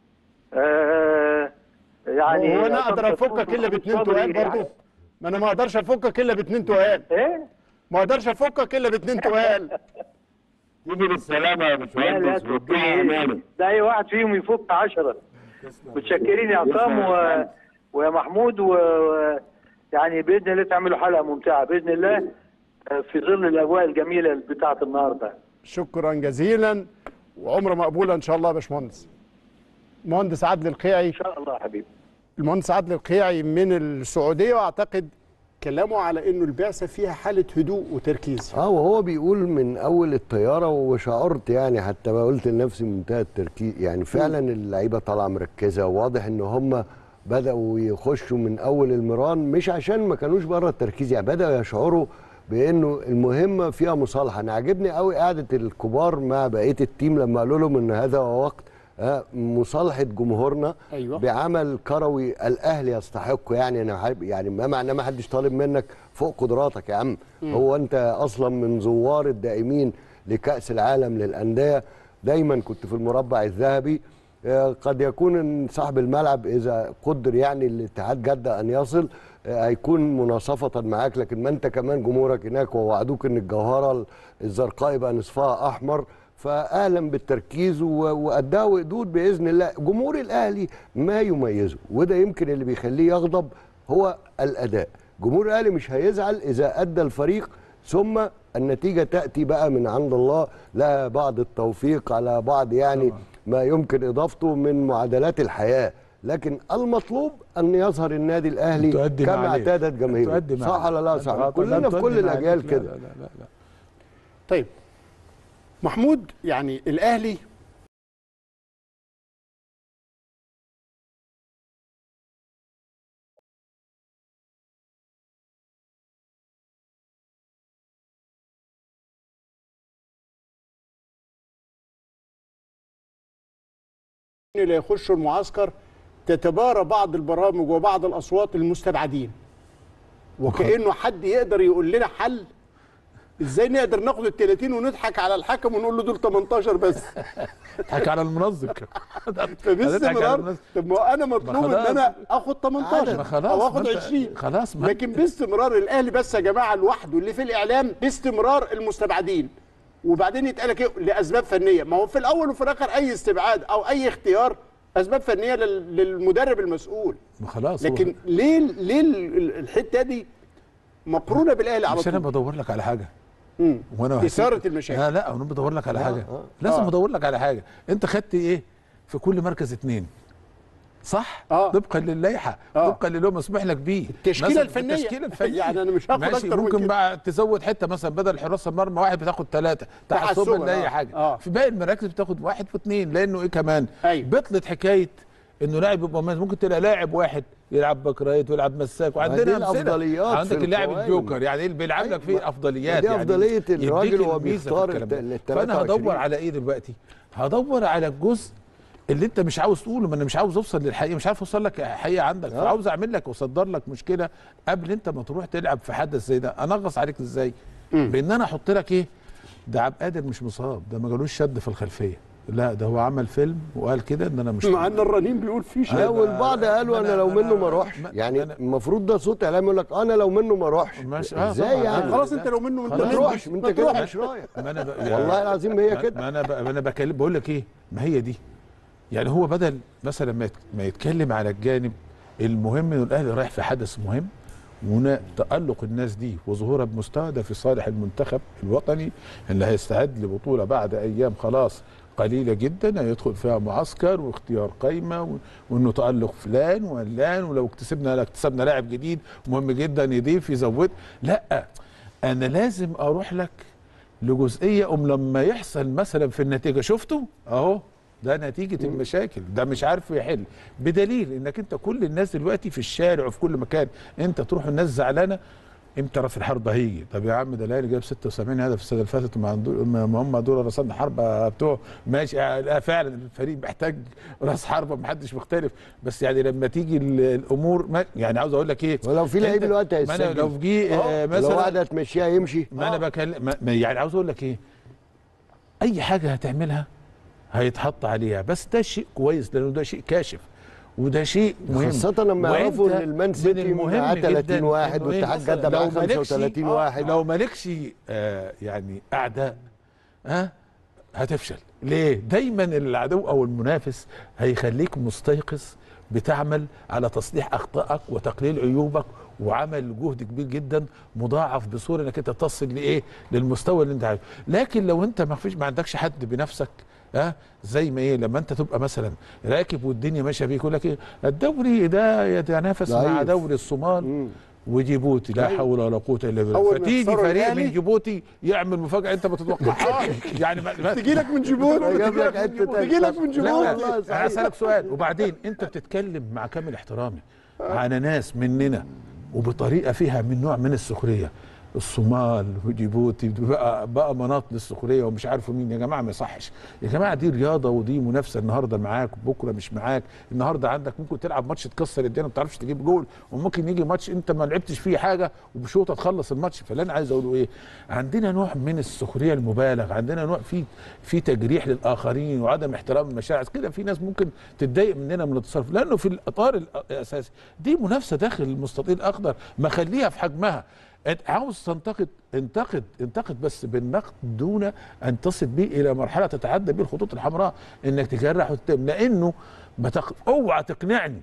آه يعني هو انا اقدر افكك الا باتنين تقال برضه ما انا ما اقدرش افكك الا باتنين تقال ايه ما اقدرش افكك الا باتنين تقال يجي بالسلامه يا لا لا تفكني. ده اي واحد فيهم يفك عشرة متشكرين يا عصام و... ويا محمود و... و- يعني باذن الله تعملوا حلقه ممتعه باذن الله آه، في ظل الاجواء الجميله بتاعه النهارده شكرا جزيلا وعمره مقبوله ان شاء الله يا باشمهندس مهندس عادل القيعي ان شاء الله يا حبيبي المهندس عادل القيعي من السعوديه واعتقد كلامه على انه البعثه فيها حاله هدوء وتركيز اه وهو بيقول من اول الطياره وشعرت يعني حتى ما قلت لنفسي منتهى التركيز يعني فعلا اللعيبه طالعه مركزه واضح ان هم بداوا يخشوا من اول المران مش عشان ما كانوش بره التركيز يعني بداوا يشعروا بانه المهمه فيها مصالحه انا عاجبني قوي قعده الكبار مع بقيه التيم لما قالوا لهم ان هذا هو وقت آه، مصالحه جمهورنا أيوة. بعمل كروي الاهلي يستحق يعني انا حابب يعني ما معناه ما حدش طالب منك فوق قدراتك يا عم هو انت اصلا من زوار الدائمين لكاس العالم للانديه دايما كنت في المربع الذهبي آه، قد يكون إن صاحب الملعب اذا قدر يعني الاتحاد جده ان يصل آه، هيكون مناصفه معاك لكن ما انت كمان جمهورك هناك ووعدوك ان الجوهره الزرقاء يبقى نصفها احمر فاهلا بالتركيز و- واداء وقدود باذن الله جمهور الاهلي ما يميزه وده يمكن اللي بيخليه يغضب هو الاداء جمهور الاهلي مش هيزعل اذا ادى الفريق ثم النتيجه تاتي بقى من عند الله لها بعض التوفيق على بعض يعني ما يمكن اضافته من معادلات الحياه لكن المطلوب ان يظهر النادي الاهلي تؤدي ما كما عليك. اعتادت جماهيره تؤدي ما صح عليك. ولا لا أنت صح غلطان. كلنا لا في تؤدي كل ما الاجيال عليك. لا، كده لا لا لا لا طيب محمود يعني الاهلي اللي يخشوا المعسكر تتبارى بعض البرامج وبعض الاصوات المستبعدين وكانه حد يقدر يقول لنا حل ازاي نقدر ناخد ال 30 ونضحك على الحكم ونقول له دول 18 بس اضحك على المنظم كمان فباستمرار طب ما هو انا مطلوب ان خلاص. اخد اخد 18 ما خلاص او ما اخد أنت- 20 خلاص ما لكن باستمرار الاهلي بس يا جماعه لوحده اللي في الاعلام باستمرار المستبعدين وبعدين يتقال لك ايه لاسباب فنيه ما هو في الاول وفي الاخر اي استبعاد او اي اختيار اسباب فنيه لل- للمدرب المسؤول ما خلاص هو- لكن ليه ليه ال- ال- الحته دي مقرونه بالاهلي على مش انا طول بدور لك على حاجه مم. وانا إثارة هسيب- المشاكل. لا لا انا بدور لك على حاجه لازم آه. ادور لك على حاجه انت خدت ايه في كل مركز اتنين صح آه. طبقا للائحه آه. طبقا اللي هو مسموح لك بيه التشكيلة مثلاً الفنية. التشكيله الفنيه يعني أنا مش هاخد ماشي أكتر من ممكن كده. بقى تزود حته مثلا بدل حراس المرمى واحد بتاخد ثلاثه تحسباً، تحسبا لاي آه. حاجه آه. في باقي المراكز بتاخد واحد واثنين لانه ايه كمان أيوة. بطلت حكايه انه لاعب يبقى مميز ممكن تلاقي لاعب واحد يلعب بكرايت ويلعب مساك دي وعندنا امثله الأفضليات في عندك اللاعب القوائم. الجوكر يعني اللي بيلعب لك فيه افضليات دي يعني أفضلية يديك الراجل وهو الميزة في بيختار الكلام ده. الت- ال فانا 23. هدور على ايه دلوقتي هدور على الجزء اللي انت مش عاوز تقوله ما انا مش عاوز اوصل للحقيقه مش عارف اوصل لك حقيقه عندك فعاوز اعمل لك واصدر لك مشكله قبل انت ما تروح تلعب في حدث زي ده انغص عليك ازاي بان انا احط لك ايه ده عبد القادر مش مصاب ده ما جالوش شد في الخلفيه لا ده هو عمل فيلم وقال كده ان انا مش مع ان الرنين بيقول في شيء لا والبعض قالوا ما انا أنا- لو ما منه أنا- ما اروحش ما- يعني ما أنا- المفروض ده صوت اعلامي يقول لك انا لو منه ما اروحش ماشي. آه ازاي طبعاً. يعني خلاص انت لو منه انت ما خلاص. منه. تروحش انت ما كده تروحش. مش رايح ما انا ب... والله العظيم هي ما- كده ما انا ب... ما انا بكلم بقول لك ايه ما هي دي يعني هو بدل مثلا ما, يت... ما يتكلم على الجانب المهم انه الاهلي رايح في حدث مهم وهنا تألق الناس دي وظهورها بمستوى ده في صالح المنتخب الوطني اللي هيستعد لبطولة بعد أيام خلاص قليلة جدا هيدخل فيها معسكر واختيار قايمة و- وانه تألق فلان وعلان ولو كسبنا اكتسبنا لاعب جديد مهم جدا يضيف يزود لا انا لازم اروح لك لجزئية ام لما يحصل مثلا في النتيجة شفتوا اهو ده نتيجه المشاكل ده مش عارف يحل بدليل انك انت كل الناس دلوقتي في الشارع وفي كل مكان انت تروح الناس زعلانه امتى راس الحرب هيجي طب يا عم ده الاهلي جاب 76 هدف السنه اللي فاتت ما عنده- ما هم دول راس الحرب بتوعه ماشي آه، لا فعلا الفريق محتاج راس حربه محدش مختلف بس يعني لما تيجي ال- الامور ما يعني عاوز اقول لك ايه ولو في لعيب أنت- الوقت ما أنا هيسجل لو جه آه، لو مثلا واحده تمشيها يمشي ما انا بكلم ما ما- يعني عاوز اقول لك ايه اي حاجه هتعملها هيتحط عليها بس ده شيء كويس لانه ده شيء كاشف وده شيء مهم خاصة لما وأنت يعرفوا ان المان من سيتي المهم معاه 30 جداً واحد إنه إيه واتحاد مثلاً جدة معاه لو مالكش- 35 آه، واحد لو مالكش آه يعني اعداء ها هتفشل ليه دايما العدو او المنافس هيخليك مستيقظ بتعمل على تصليح اخطائك وتقليل عيوبك وعمل جهد كبير جدا مضاعف بصوره انك انت تصل لايه للمستوى اللي انت عايزه لكن لو انت ما فيش ما عندكش حد بنفسك ها زي ما ايه لما انت تبقى مثلا راكب والدنيا ماشيه بيك يقول لك ايه الدوري ده يتنافس مع ضعيف. دوري الصومال وجيبوتي لا أيوة. حول ولا قوه الا بالله أول ما فتيجي يخسروا فريق الأهلي- من جيبوتي يعمل مفاجاه انت ما تتوقعهاش يعني ما ما- تجي لك من جيبوتي جاب لك من حتة جيبوتي. تجي لك من لا جيبوتي والله انا صحيح. اسالك سؤال وبعدين انت بتتكلم مع كامل احترامي على ناس مننا وبطريقه فيها من نوع من السخريه الصومال وجيبوتي بقى بقى مناط للسخريه ومش عارف مين يا جماعه ما يصحش يا جماعه دي رياضه ودي منافسه النهارده معاك بكره مش معاك النهارده عندك ممكن تلعب ماتش تكسر الدنيا ما بتعرفش تجيب جول وممكن يجي ماتش انت ما لعبتش فيه حاجه وبشوطه تخلص الماتش فاللي انا عايز اقوله ايه عندنا نوع من السخريه المبالغ عندنا نوع في في تجريح للاخرين وعدم احترام المشاعر كده في ناس ممكن تتضايق مننا من التصرف لانه في الاطار الاساسي دي منافسه داخل المستطيل الاخضر ما خليها في حجمها انت عاوز تنتقد انتقد انتقد بس بالنقد دون ان تصل به الى مرحله تتعدى به الخطوط الحمراء انك تجرح وتتهم لانه بتق... اوعى تقنعني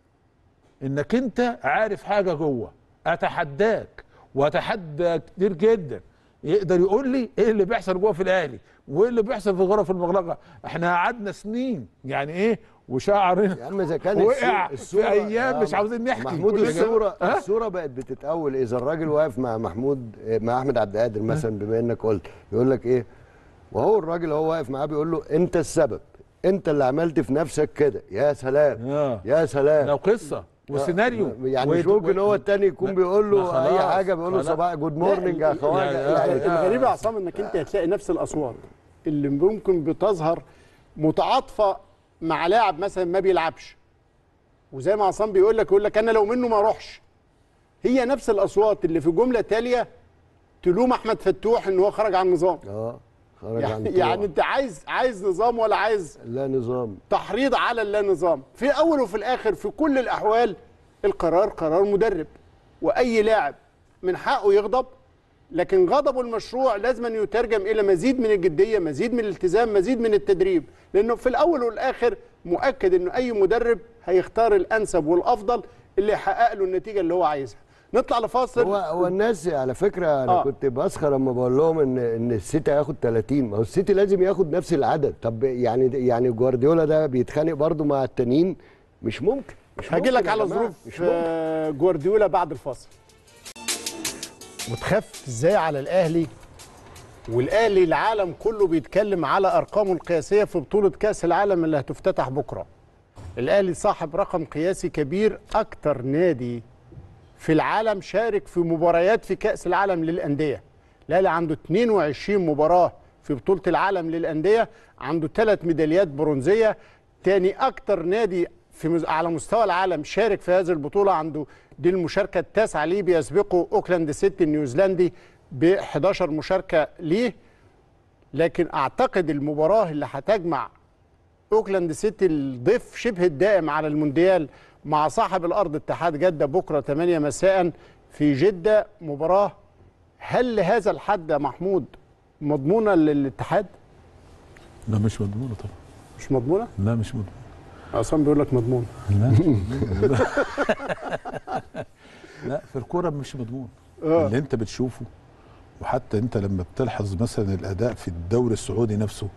انك انت عارف حاجه جوه اتحداك واتحدى كتير جدا يقدر يقول لي ايه اللي بيحصل جوه في الاهلي وايه اللي بيحصل في غرف المغلقه احنا قعدنا سنين يعني ايه وشعرنا يا عم اذا كان وقع الصورة- في ايام آه، مش عاوزين نحكي محمود كلنا. الصوره ها؟ الصوره بقت بتتأول اذا الراجل واقف مع محمود مع احمد عبد القادر مثلا بما انك قلت يقول لك ايه وهو الراجل هو واقف معاه بيقول له انت السبب انت اللي عملت في نفسك كده يا سلام آه. يا سلام لو قصه وسيناريو يعني مش ويت- ممكن هو التاني يكون ما- بيقول ما له اي خلاص، حاجه بيقول له خلاص. صباح جود مورنينج يا خواجه يعني- يعني الغريب يا عصام انك انت هتلاقي نفس الاصوات اللي ممكن بتظهر متعاطفه مع لاعب مثلا ما بيلعبش وزي ما عصام بيقول لك يقول لك انا لو منه ما اروحش هي نفس الاصوات اللي في جمله تاليه تلوم احمد فتوح ان هو خرج عن النظام اه خرج عن يعني, طوعه. يعني انت عايز عايز نظام ولا عايز لا نظام تحريض على اللا نظام في الاول وفي الاخر في كل الاحوال القرار قرار مدرب واي لاعب من حقه يغضب لكن غضبه المشروع لازم أن يترجم الى مزيد من الجديه مزيد من الالتزام مزيد من التدريب لانه في الاول والاخر مؤكد انه اي مدرب هيختار الانسب والافضل اللي يحقق له النتيجه اللي هو عايزها نطلع لفاصل هو هو الناس على فكره انا آه. آه. كنت بسخر لما بقول لهم ان ان السيتي هياخد 30 ما هو السيتي لازم ياخد نفس العدد طب يعني يعني جوارديولا ده بيتخانق برضه مع التانيين مش ممكن مش هاجي ممكن لك يا على جماعة، ظروف مش ممكن آه، جوارديولا بعد الفاصل وتخاف ازاي على الاهلي والاهلي العالم كله بيتكلم على ارقامه القياسيه في بطوله كاس العالم اللي هتفتتح بكره الاهلي صاحب رقم قياسي كبير اكتر نادي في العالم شارك في مباريات في كاس العالم للانديه الاهلي عنده 22 مباراه في بطوله العالم للانديه عنده ثلاث ميداليات برونزيه تاني اكتر نادي في مز... على مستوى العالم شارك في هذه البطوله عنده دي المشاركه التاسعه ليه بيسبقه اوكلاند سيتي النيوزيلندي ب 11 مشاركه ليه لكن اعتقد المباراه اللي هتجمع اوكلاند سيتي الضيف شبه الدائم على المونديال مع صاحب الارض اتحاد جده بكره 8 مساء في جده مباراه هل لهذا الحد يا محمود مضمونه للاتحاد؟ لا مش مضمونه طبعا مش مضمونه؟ لا مش مضمونه عصام بيقول لك مضمونه لا مش مضمونة. لا في الكوره مش مضمون آه. اللي انت بتشوفه وحتى انت لما بتلحظ مثلا الاداء في الدوري السعودي نفسه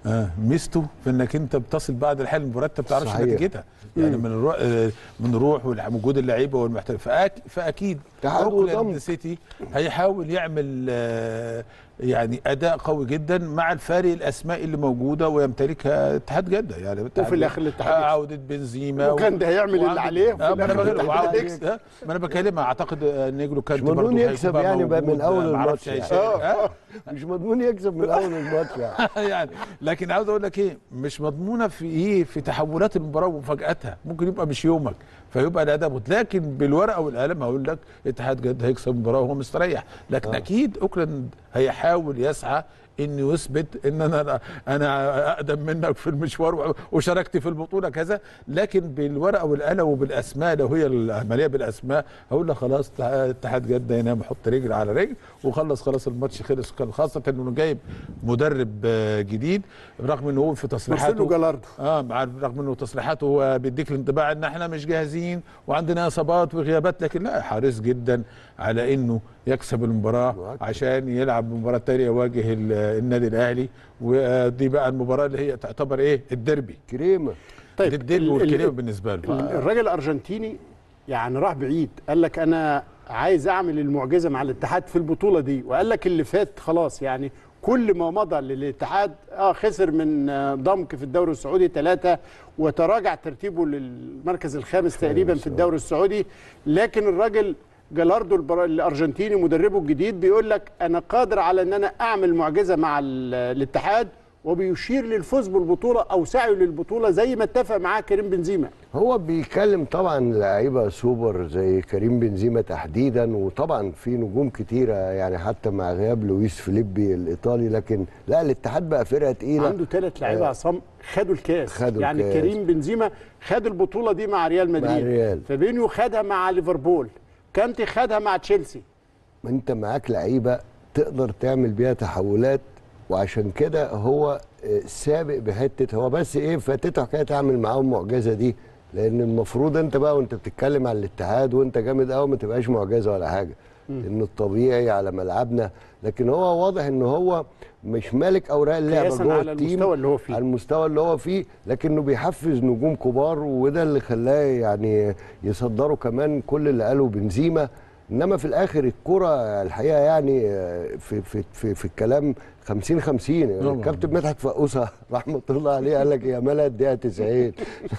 آه ميزته في انك انت بتصل بعد الحال المباراه ما بتعرفش صحيح. نتيجتها يعني من الروح آه، من روح ووجود اللعيبه والمحترف فأك فاكيد اتحاد اوكلاند وضم. سيتي هيحاول يعمل آه، يعني اداء قوي جدا مع الفارق الاسماء اللي موجوده ويمتلكها اتحاد جده يعني اتحاد وفي الآخر الاتحاد آه، يكسب. عوده بنزيما وكان ده هيعمل اللي وعندك- عليه وفي آه، ما انا الآخر بكلم- الاتحاد وعندك- يكسب. آه، ما انا بكلم اعتقد آه، نيجلو كانتي مش مضمون برضه هيكون يكسب بقى يعني بقى من موجود، أول آه، معرفش الماتش هيشارك. يعني. آه. مش مضمون يكسب من اول الماتش يعني يعني لكن عاوز اقول لك ايه مش مضمونه في ايه في تحولات المباراه ومفاجاتها ممكن يبقى مش يومك فيبقى الاداء بط- لكن بالورقه والقلم هقول لك اتحاد جده هيكسب المباراه وهو مستريح لكن آه. اكيد اوكلاند هيحاول يسعى انه يثبت ان انا انا اقدم منك في المشوار وشاركت في البطوله كذا لكن بالورقه والقلم وبالاسماء لو هي العمليه بالاسماء هقول لك خلاص اتحاد جده ينام يحط رجل على رجل وخلص خلاص الماتش خلص خاصه انه جايب مدرب آه، جديد رغم انه هو في تصريحاته مارسيلو جالاردو اه مع رغم انه تصريحاته هو بيديك الانطباع ان احنا مش جاهزين وعندنا اصابات وغيابات لكن لا حريص جدا على انه يكسب المباراه مؤكد. عشان يلعب مباراه تانية يواجه ال- النادي الاهلي ودي بقى المباراه اللي هي تعتبر ايه الديربي كريمه طيب طيب الديربي ال- ال- والكلمه بالنسبه له ال- الراجل الارجنتيني يعني راح بعيد قال لك انا عايز اعمل المعجزه مع الاتحاد في البطوله دي وقال لك اللي فات خلاص يعني كل ما مضى للاتحاد اه خسر من آه، ضمك في الدوري السعودي ثلاثة وتراجع ترتيبه للمركز الخامس تقريبا في الدوري السعودي لكن الراجل جالاردو البر- الارجنتيني مدربه الجديد بيقول لك انا قادر على ان انا اعمل معجزه مع ال- الاتحاد وبيشير للفوز بالبطوله او سعيه للبطوله زي ما اتفق معاه كريم بنزيما هو بيكلم طبعا لعيبه سوبر زي كريم بنزيما تحديدا وطبعا في نجوم كتيره يعني حتى مع غياب لويس فيليبي الايطالي لكن لا الاتحاد بقى فرقه تقيله عنده ثلاث لعيبه آه. عصام خدوا الكاس خدوا يعني الكاس. كريم بنزيما خد البطوله دي مع ريال مدريد الريال. فابينيو خدها مع ليفربول كانتي خدها مع تشيلسي ما انت معاك لعيبه تقدر تعمل بيها تحولات وعشان كده هو آه، سابق بحته هو بس ايه فاتته حكايه تعمل معاهم المعجزه دي لان المفروض انت بقى وانت بتتكلم عن الاتحاد وانت جامد قوي ما تبقاش معجزه ولا حاجه لان الطبيعي على ملعبنا لكن هو واضح ان هو مش مالك اوراق اللعبه قياساً جوه على التيم المستوى اللي هو فيه. على المستوى اللي هو فيه لكنه بيحفز نجوم كبار وده اللي خلاه يعني يصدروا كمان كل اللي قاله بنزيما انما في الاخر الكره الحقيقه يعني آه، في في في, في الكلام 50 50 طبعاً. الكابتن مدحت فقوسه رحمه الله عليه قال لك يا ملا الدقيقه 90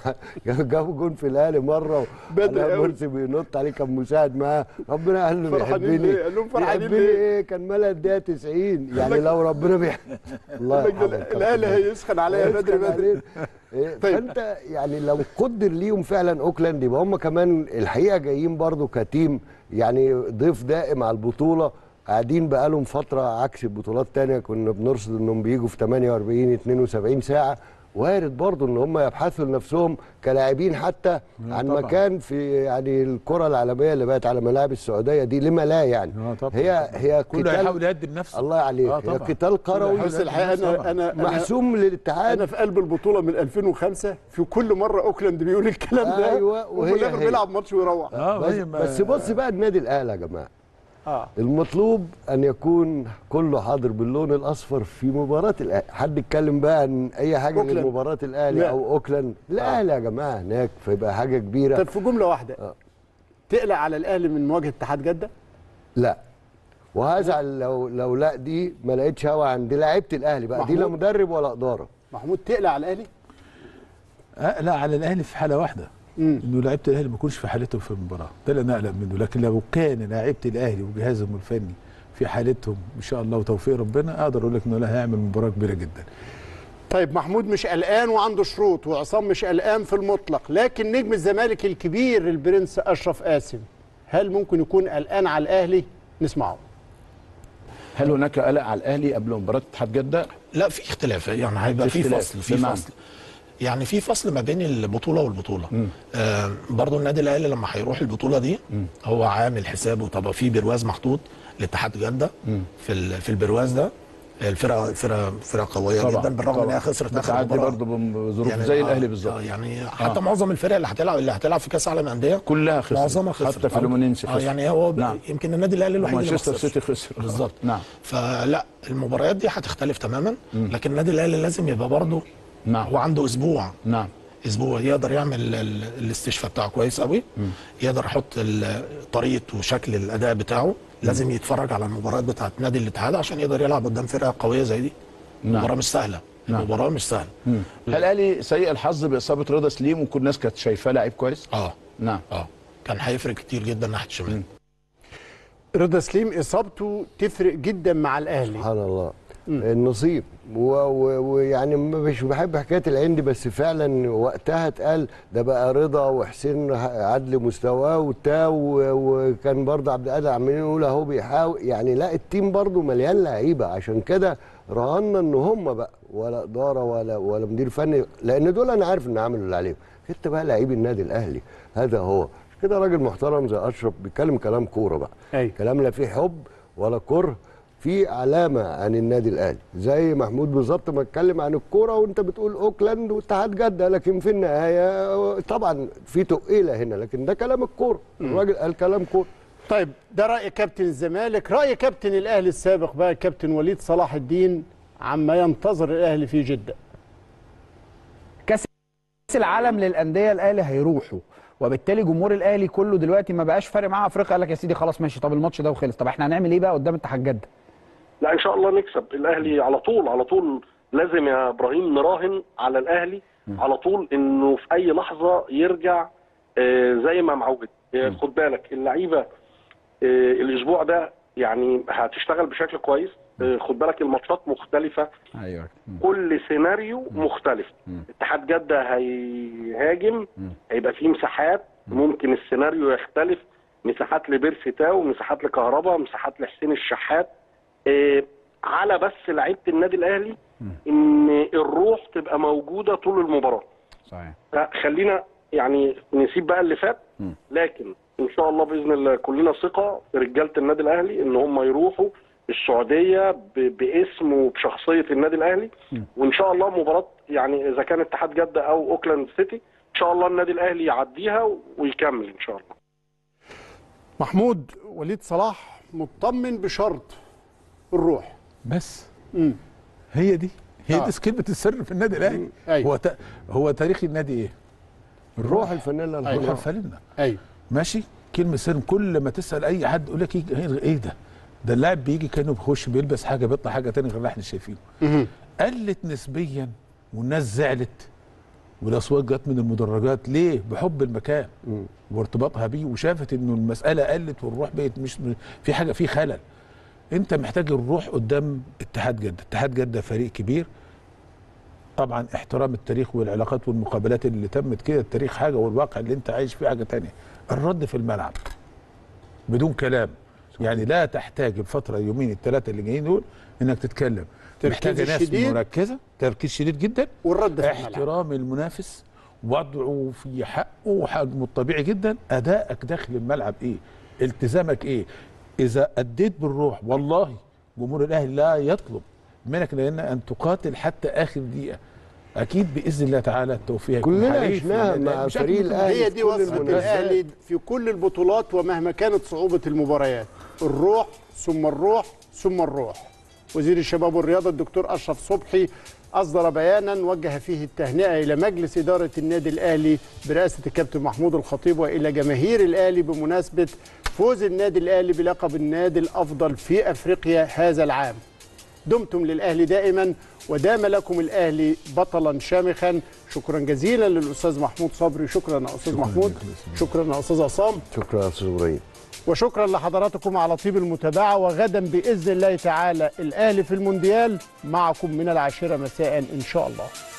جابوا جون في الاهلي مره بدري وعلاء أوي. مرسي بينط عليه كان مساعد معاه ربنا قال له فرحانين بيحبني ليه؟ قال لهم فرحانين بيحبني ليه؟ ايه كان ملا الدقيقه 90 يعني لو ربنا بيحب الله يقول لك يرحمه ده الكابتن الاهلي مدحت. هيسخن عليا بدري هيسخن بدري عليه. إيه، طيب. فانت يعني لو قدر ليهم فعلا اوكلاند يبقى هم كمان الحقيقه جايين برضو كتيم يعني ضيف دائم على البطوله قاعدين بقالهم فتره عكس البطولات الثانيه كنا بنرصد انهم بيجوا في 48 72 ساعه وارد برضو ان هم يبحثوا لنفسهم كلاعبين حتى عن طبعاً. مكان في يعني الكره العالميه اللي بقت على ملاعب السعوديه دي لما لا يعني آه طبعاً. هي هي كله قتال- هيحاول يقدم نفسه الله عليك آه هي طبعاً. قتال قروي بس الحقيقه انا انا أنا- محسوم للاتحاد انا في قلب البطوله من 2005 في كل مره اوكلاند بيقول الكلام ده أيوة، وهي وفي الآخر هي. بيلعب ماتش ويروح اه بس, وهي ما- بس بص بقى النادي الاهلي يا جماعه اه المطلوب ان يكون كله حاضر باللون الاصفر في مباراه الاهلي حد يتكلم بقى عن اي حاجه أوكلاند. غير مباراه الاهلي لا. او اوكلاند الاهلي يا جماعه هناك فيبقى حاجه كبيره طب في جمله واحده آه. تقلق على الاهلي من مواجهه اتحاد جده لا وهزعل لو لو لا دي ما لقيتش هوا عند لعيبه الاهلي بقى دي لا محمود. مدرب ولا اداره محمود تقلق على الاهلي آه لا على الاهلي في حاله واحده مم. انه لعيبه الاهلي ما يكونش في حالتهم في المباراه ده اللي نقلق منه لكن لو كان لعيبه الاهلي وجهازهم الفني في حالتهم ان شاء الله وتوفيق ربنا اقدر اقول لك انه لا هيعمل مباراه كبيره جدا طيب محمود مش قلقان وعنده شروط وعصام مش قلقان في المطلق لكن نجم الزمالك الكبير البرنس اشرف قاسم هل ممكن يكون قلقان على الاهلي نسمعه هل هناك قلق على الاهلي قبل مباراه اتحاد جده؟ لا في اختلاف يعني هيبقى في اختلاف. فصل في بمعنى؟ فصل يعني في فصل ما بين البطوله والبطوله آه برضو النادي الاهلي لما هيروح البطوله دي هو عامل حسابه طب في برواز محطوط لاتحاد جده في ال- في البرواز ده الفرقه فرقه فرقه قويه طبعاً، جدا بالرغم طبعاً. انها خسرت اخر بتعدي مباراه برضه بظروف زي آه، الاهلي بالظبط آه، يعني حتى معظم الفرق اللي هتلعب اللي هتلعب في كاس العالم الانديه كلها خسرت معظمها خسرت حتى في اليومينينسي اه خسر يعني هو نعم. يمكن النادي الاهلي الوحيد اللي ما مانشستر خسرش. سيتي خسر بالظبط نعم فلا المباريات دي هتختلف تماما لكن النادي الاهلي لازم يبقى برضه نعم هو عنده اسبوع نعم اسبوع يقدر يعمل ال- الاستشفاء بتاعه كويس قوي يقدر يحط ال- طريقه وشكل الاداء بتاعه لازم يتفرج على المباريات بتاعت نادي الاتحاد عشان يقدر يلعب قدام فرقه قويه زي دي نعم. المباراه مش سهله نعم. المباراه مش سهله هل الاهلي سيء الحظ باصابه رضا سليم وكل الناس كانت شايفاه لعيب كويس؟ اه نعم اه كان هيفرق كتير جدا ناحيه الشمال رضا سليم اصابته تفرق جدا مع الاهلي سبحان الله النصيب و- و- ويعني مش بحب حكايه العند بس فعلا وقتها اتقال ده بقى رضا وحسين عدل مستواه وبتاع و- وكان برضه عبد القادر عمالين يقول اهو بيحاول يعني لا التيم برضه مليان لعيبه عشان كده رهنا ان هم بقى ولا اداره ولا ولا مدير فني لان دول انا عارف ان عملوا اللي عليهم انت بقى لعيب النادي الاهلي هذا هو مش كده راجل محترم زي اشرف بيتكلم كلام كوره بقى أيوة. كلام لا فيه حب ولا كره في علامه عن النادي الاهلي زي محمود بالظبط ما اتكلم عن الكوره وانت بتقول اوكلاند واتحاد جده لكن في النهايه طبعا في تقيله هنا لكن ده كلام الكوره الراجل قال كلام كوره طيب ده راي كابتن الزمالك راي كابتن الاهلي السابق بقى كابتن وليد صلاح الدين عما ينتظر الاهلي في جده كاس العالم للانديه الاهلي هيروحوا وبالتالي جمهور الاهلي كله دلوقتي ما بقاش فارق معاه افريقيا قال لك يا سيدي خلاص ماشي طب الماتش ده وخلص طب احنا هنعمل ايه بقى قدام اتحاد جده لا ان شاء الله نكسب الاهلي على طول على طول لازم يا ابراهيم نراهن على الاهلي على طول انه في اي لحظه يرجع آه، زي ما معود آه، خد بالك اللعيبه آه، الاسبوع ده يعني هتشتغل بشكل كويس آه، خد بالك الماتشات مختلفه ايوه كل سيناريو مختلف اتحاد جده هيهاجم هيبقى فيه مساحات ممكن السيناريو يختلف مساحات لبيرسي تاو مساحات لكهرباء مساحات لحسين الشحات إيه على بس لعيبه النادي الاهلي ان الروح تبقى موجوده طول المباراه صحيح خلينا يعني نسيب بقى اللي فات لكن ان شاء الله باذن الله كلنا ثقه في رجاله النادي الاهلي ان هم يروحوا السعوديه ب- باسم وبشخصيه النادي الاهلي وان شاء الله مباراه يعني اذا كان اتحاد جده او اوكلاند سيتي ان شاء الله النادي الاهلي يعديها ويكمل ان شاء الله محمود وليد صلاح مطمن بشرط الروح بس مم. هي دي هي آه. دي كلمه السر في النادي الاهلي أيوة. هو ت... هو تاريخ النادي ايه؟ روح الفانيلا روح الحمراء. الفانيلا ايوه ماشي كلمه سر كل ما تسال اي حد يقول لك ايه ايه ده؟ ده اللاعب بيجي كانه بيخش بيلبس حاجه بيطلع حاجه تانية غير اللي احنا شايفينه مهم. قلت نسبيا والناس زعلت والاصوات جت من المدرجات ليه؟ بحب المكان وارتباطها بيه وشافت انه المساله قلت والروح بقت مش في حاجه في خلل انت محتاج الروح قدام اتحاد جده اتحاد جده فريق كبير طبعا احترام التاريخ والعلاقات والمقابلات اللي تمت كده التاريخ حاجه والواقع اللي انت عايش فيه حاجه تانية الرد في الملعب بدون كلام يعني لا تحتاج الفتره يومين الثلاثه اللي جايين دول انك تتكلم تركيز محتاجه ناس الشديد. مركزه تركيز شديد جدا والرد في الملعب احترام المنافس وضعه في حقه وحجمه الطبيعي جدا ادائك داخل الملعب ايه التزامك ايه اذا اديت بالروح والله جمهور الاهلي لا يطلب منك لان ان تقاتل حتى اخر دقيقه اكيد باذن الله تعالى التوفيق هيكون كلنا حليف عشناها لله. مع مش فريق أكتر من الأهلي كده. هي في دي كل وصفة المناسبات. الأهلي في كل البطولات ومهما كانت صعوبة المباريات الروح ثم الروح ثم الروح وزير الشباب والرياضة الدكتور أشرف صبحي أصدر بيانا وجه فيه التهنئة إلى مجلس إدارة النادي الأهلي برئاسة الكابتن محمود الخطيب وإلى جماهير الأهلي بمناسبة فوز النادي الأهلي بلقب النادي الأفضل في أفريقيا هذا العام دمتم للأهلي دائما ودام لكم الأهلي بطلا شامخا شكرا جزيلا للأستاذ محمود صبري شكرا يا أستاذ محمود شكرا يا أستاذ عصام شكرا يا استاذ ابراهيم وشكرا لحضراتكم على طيب المتابعة وغدا بإذن الله تعالى الأهلي في المونديال معكم من العاشرة مساء إن شاء الله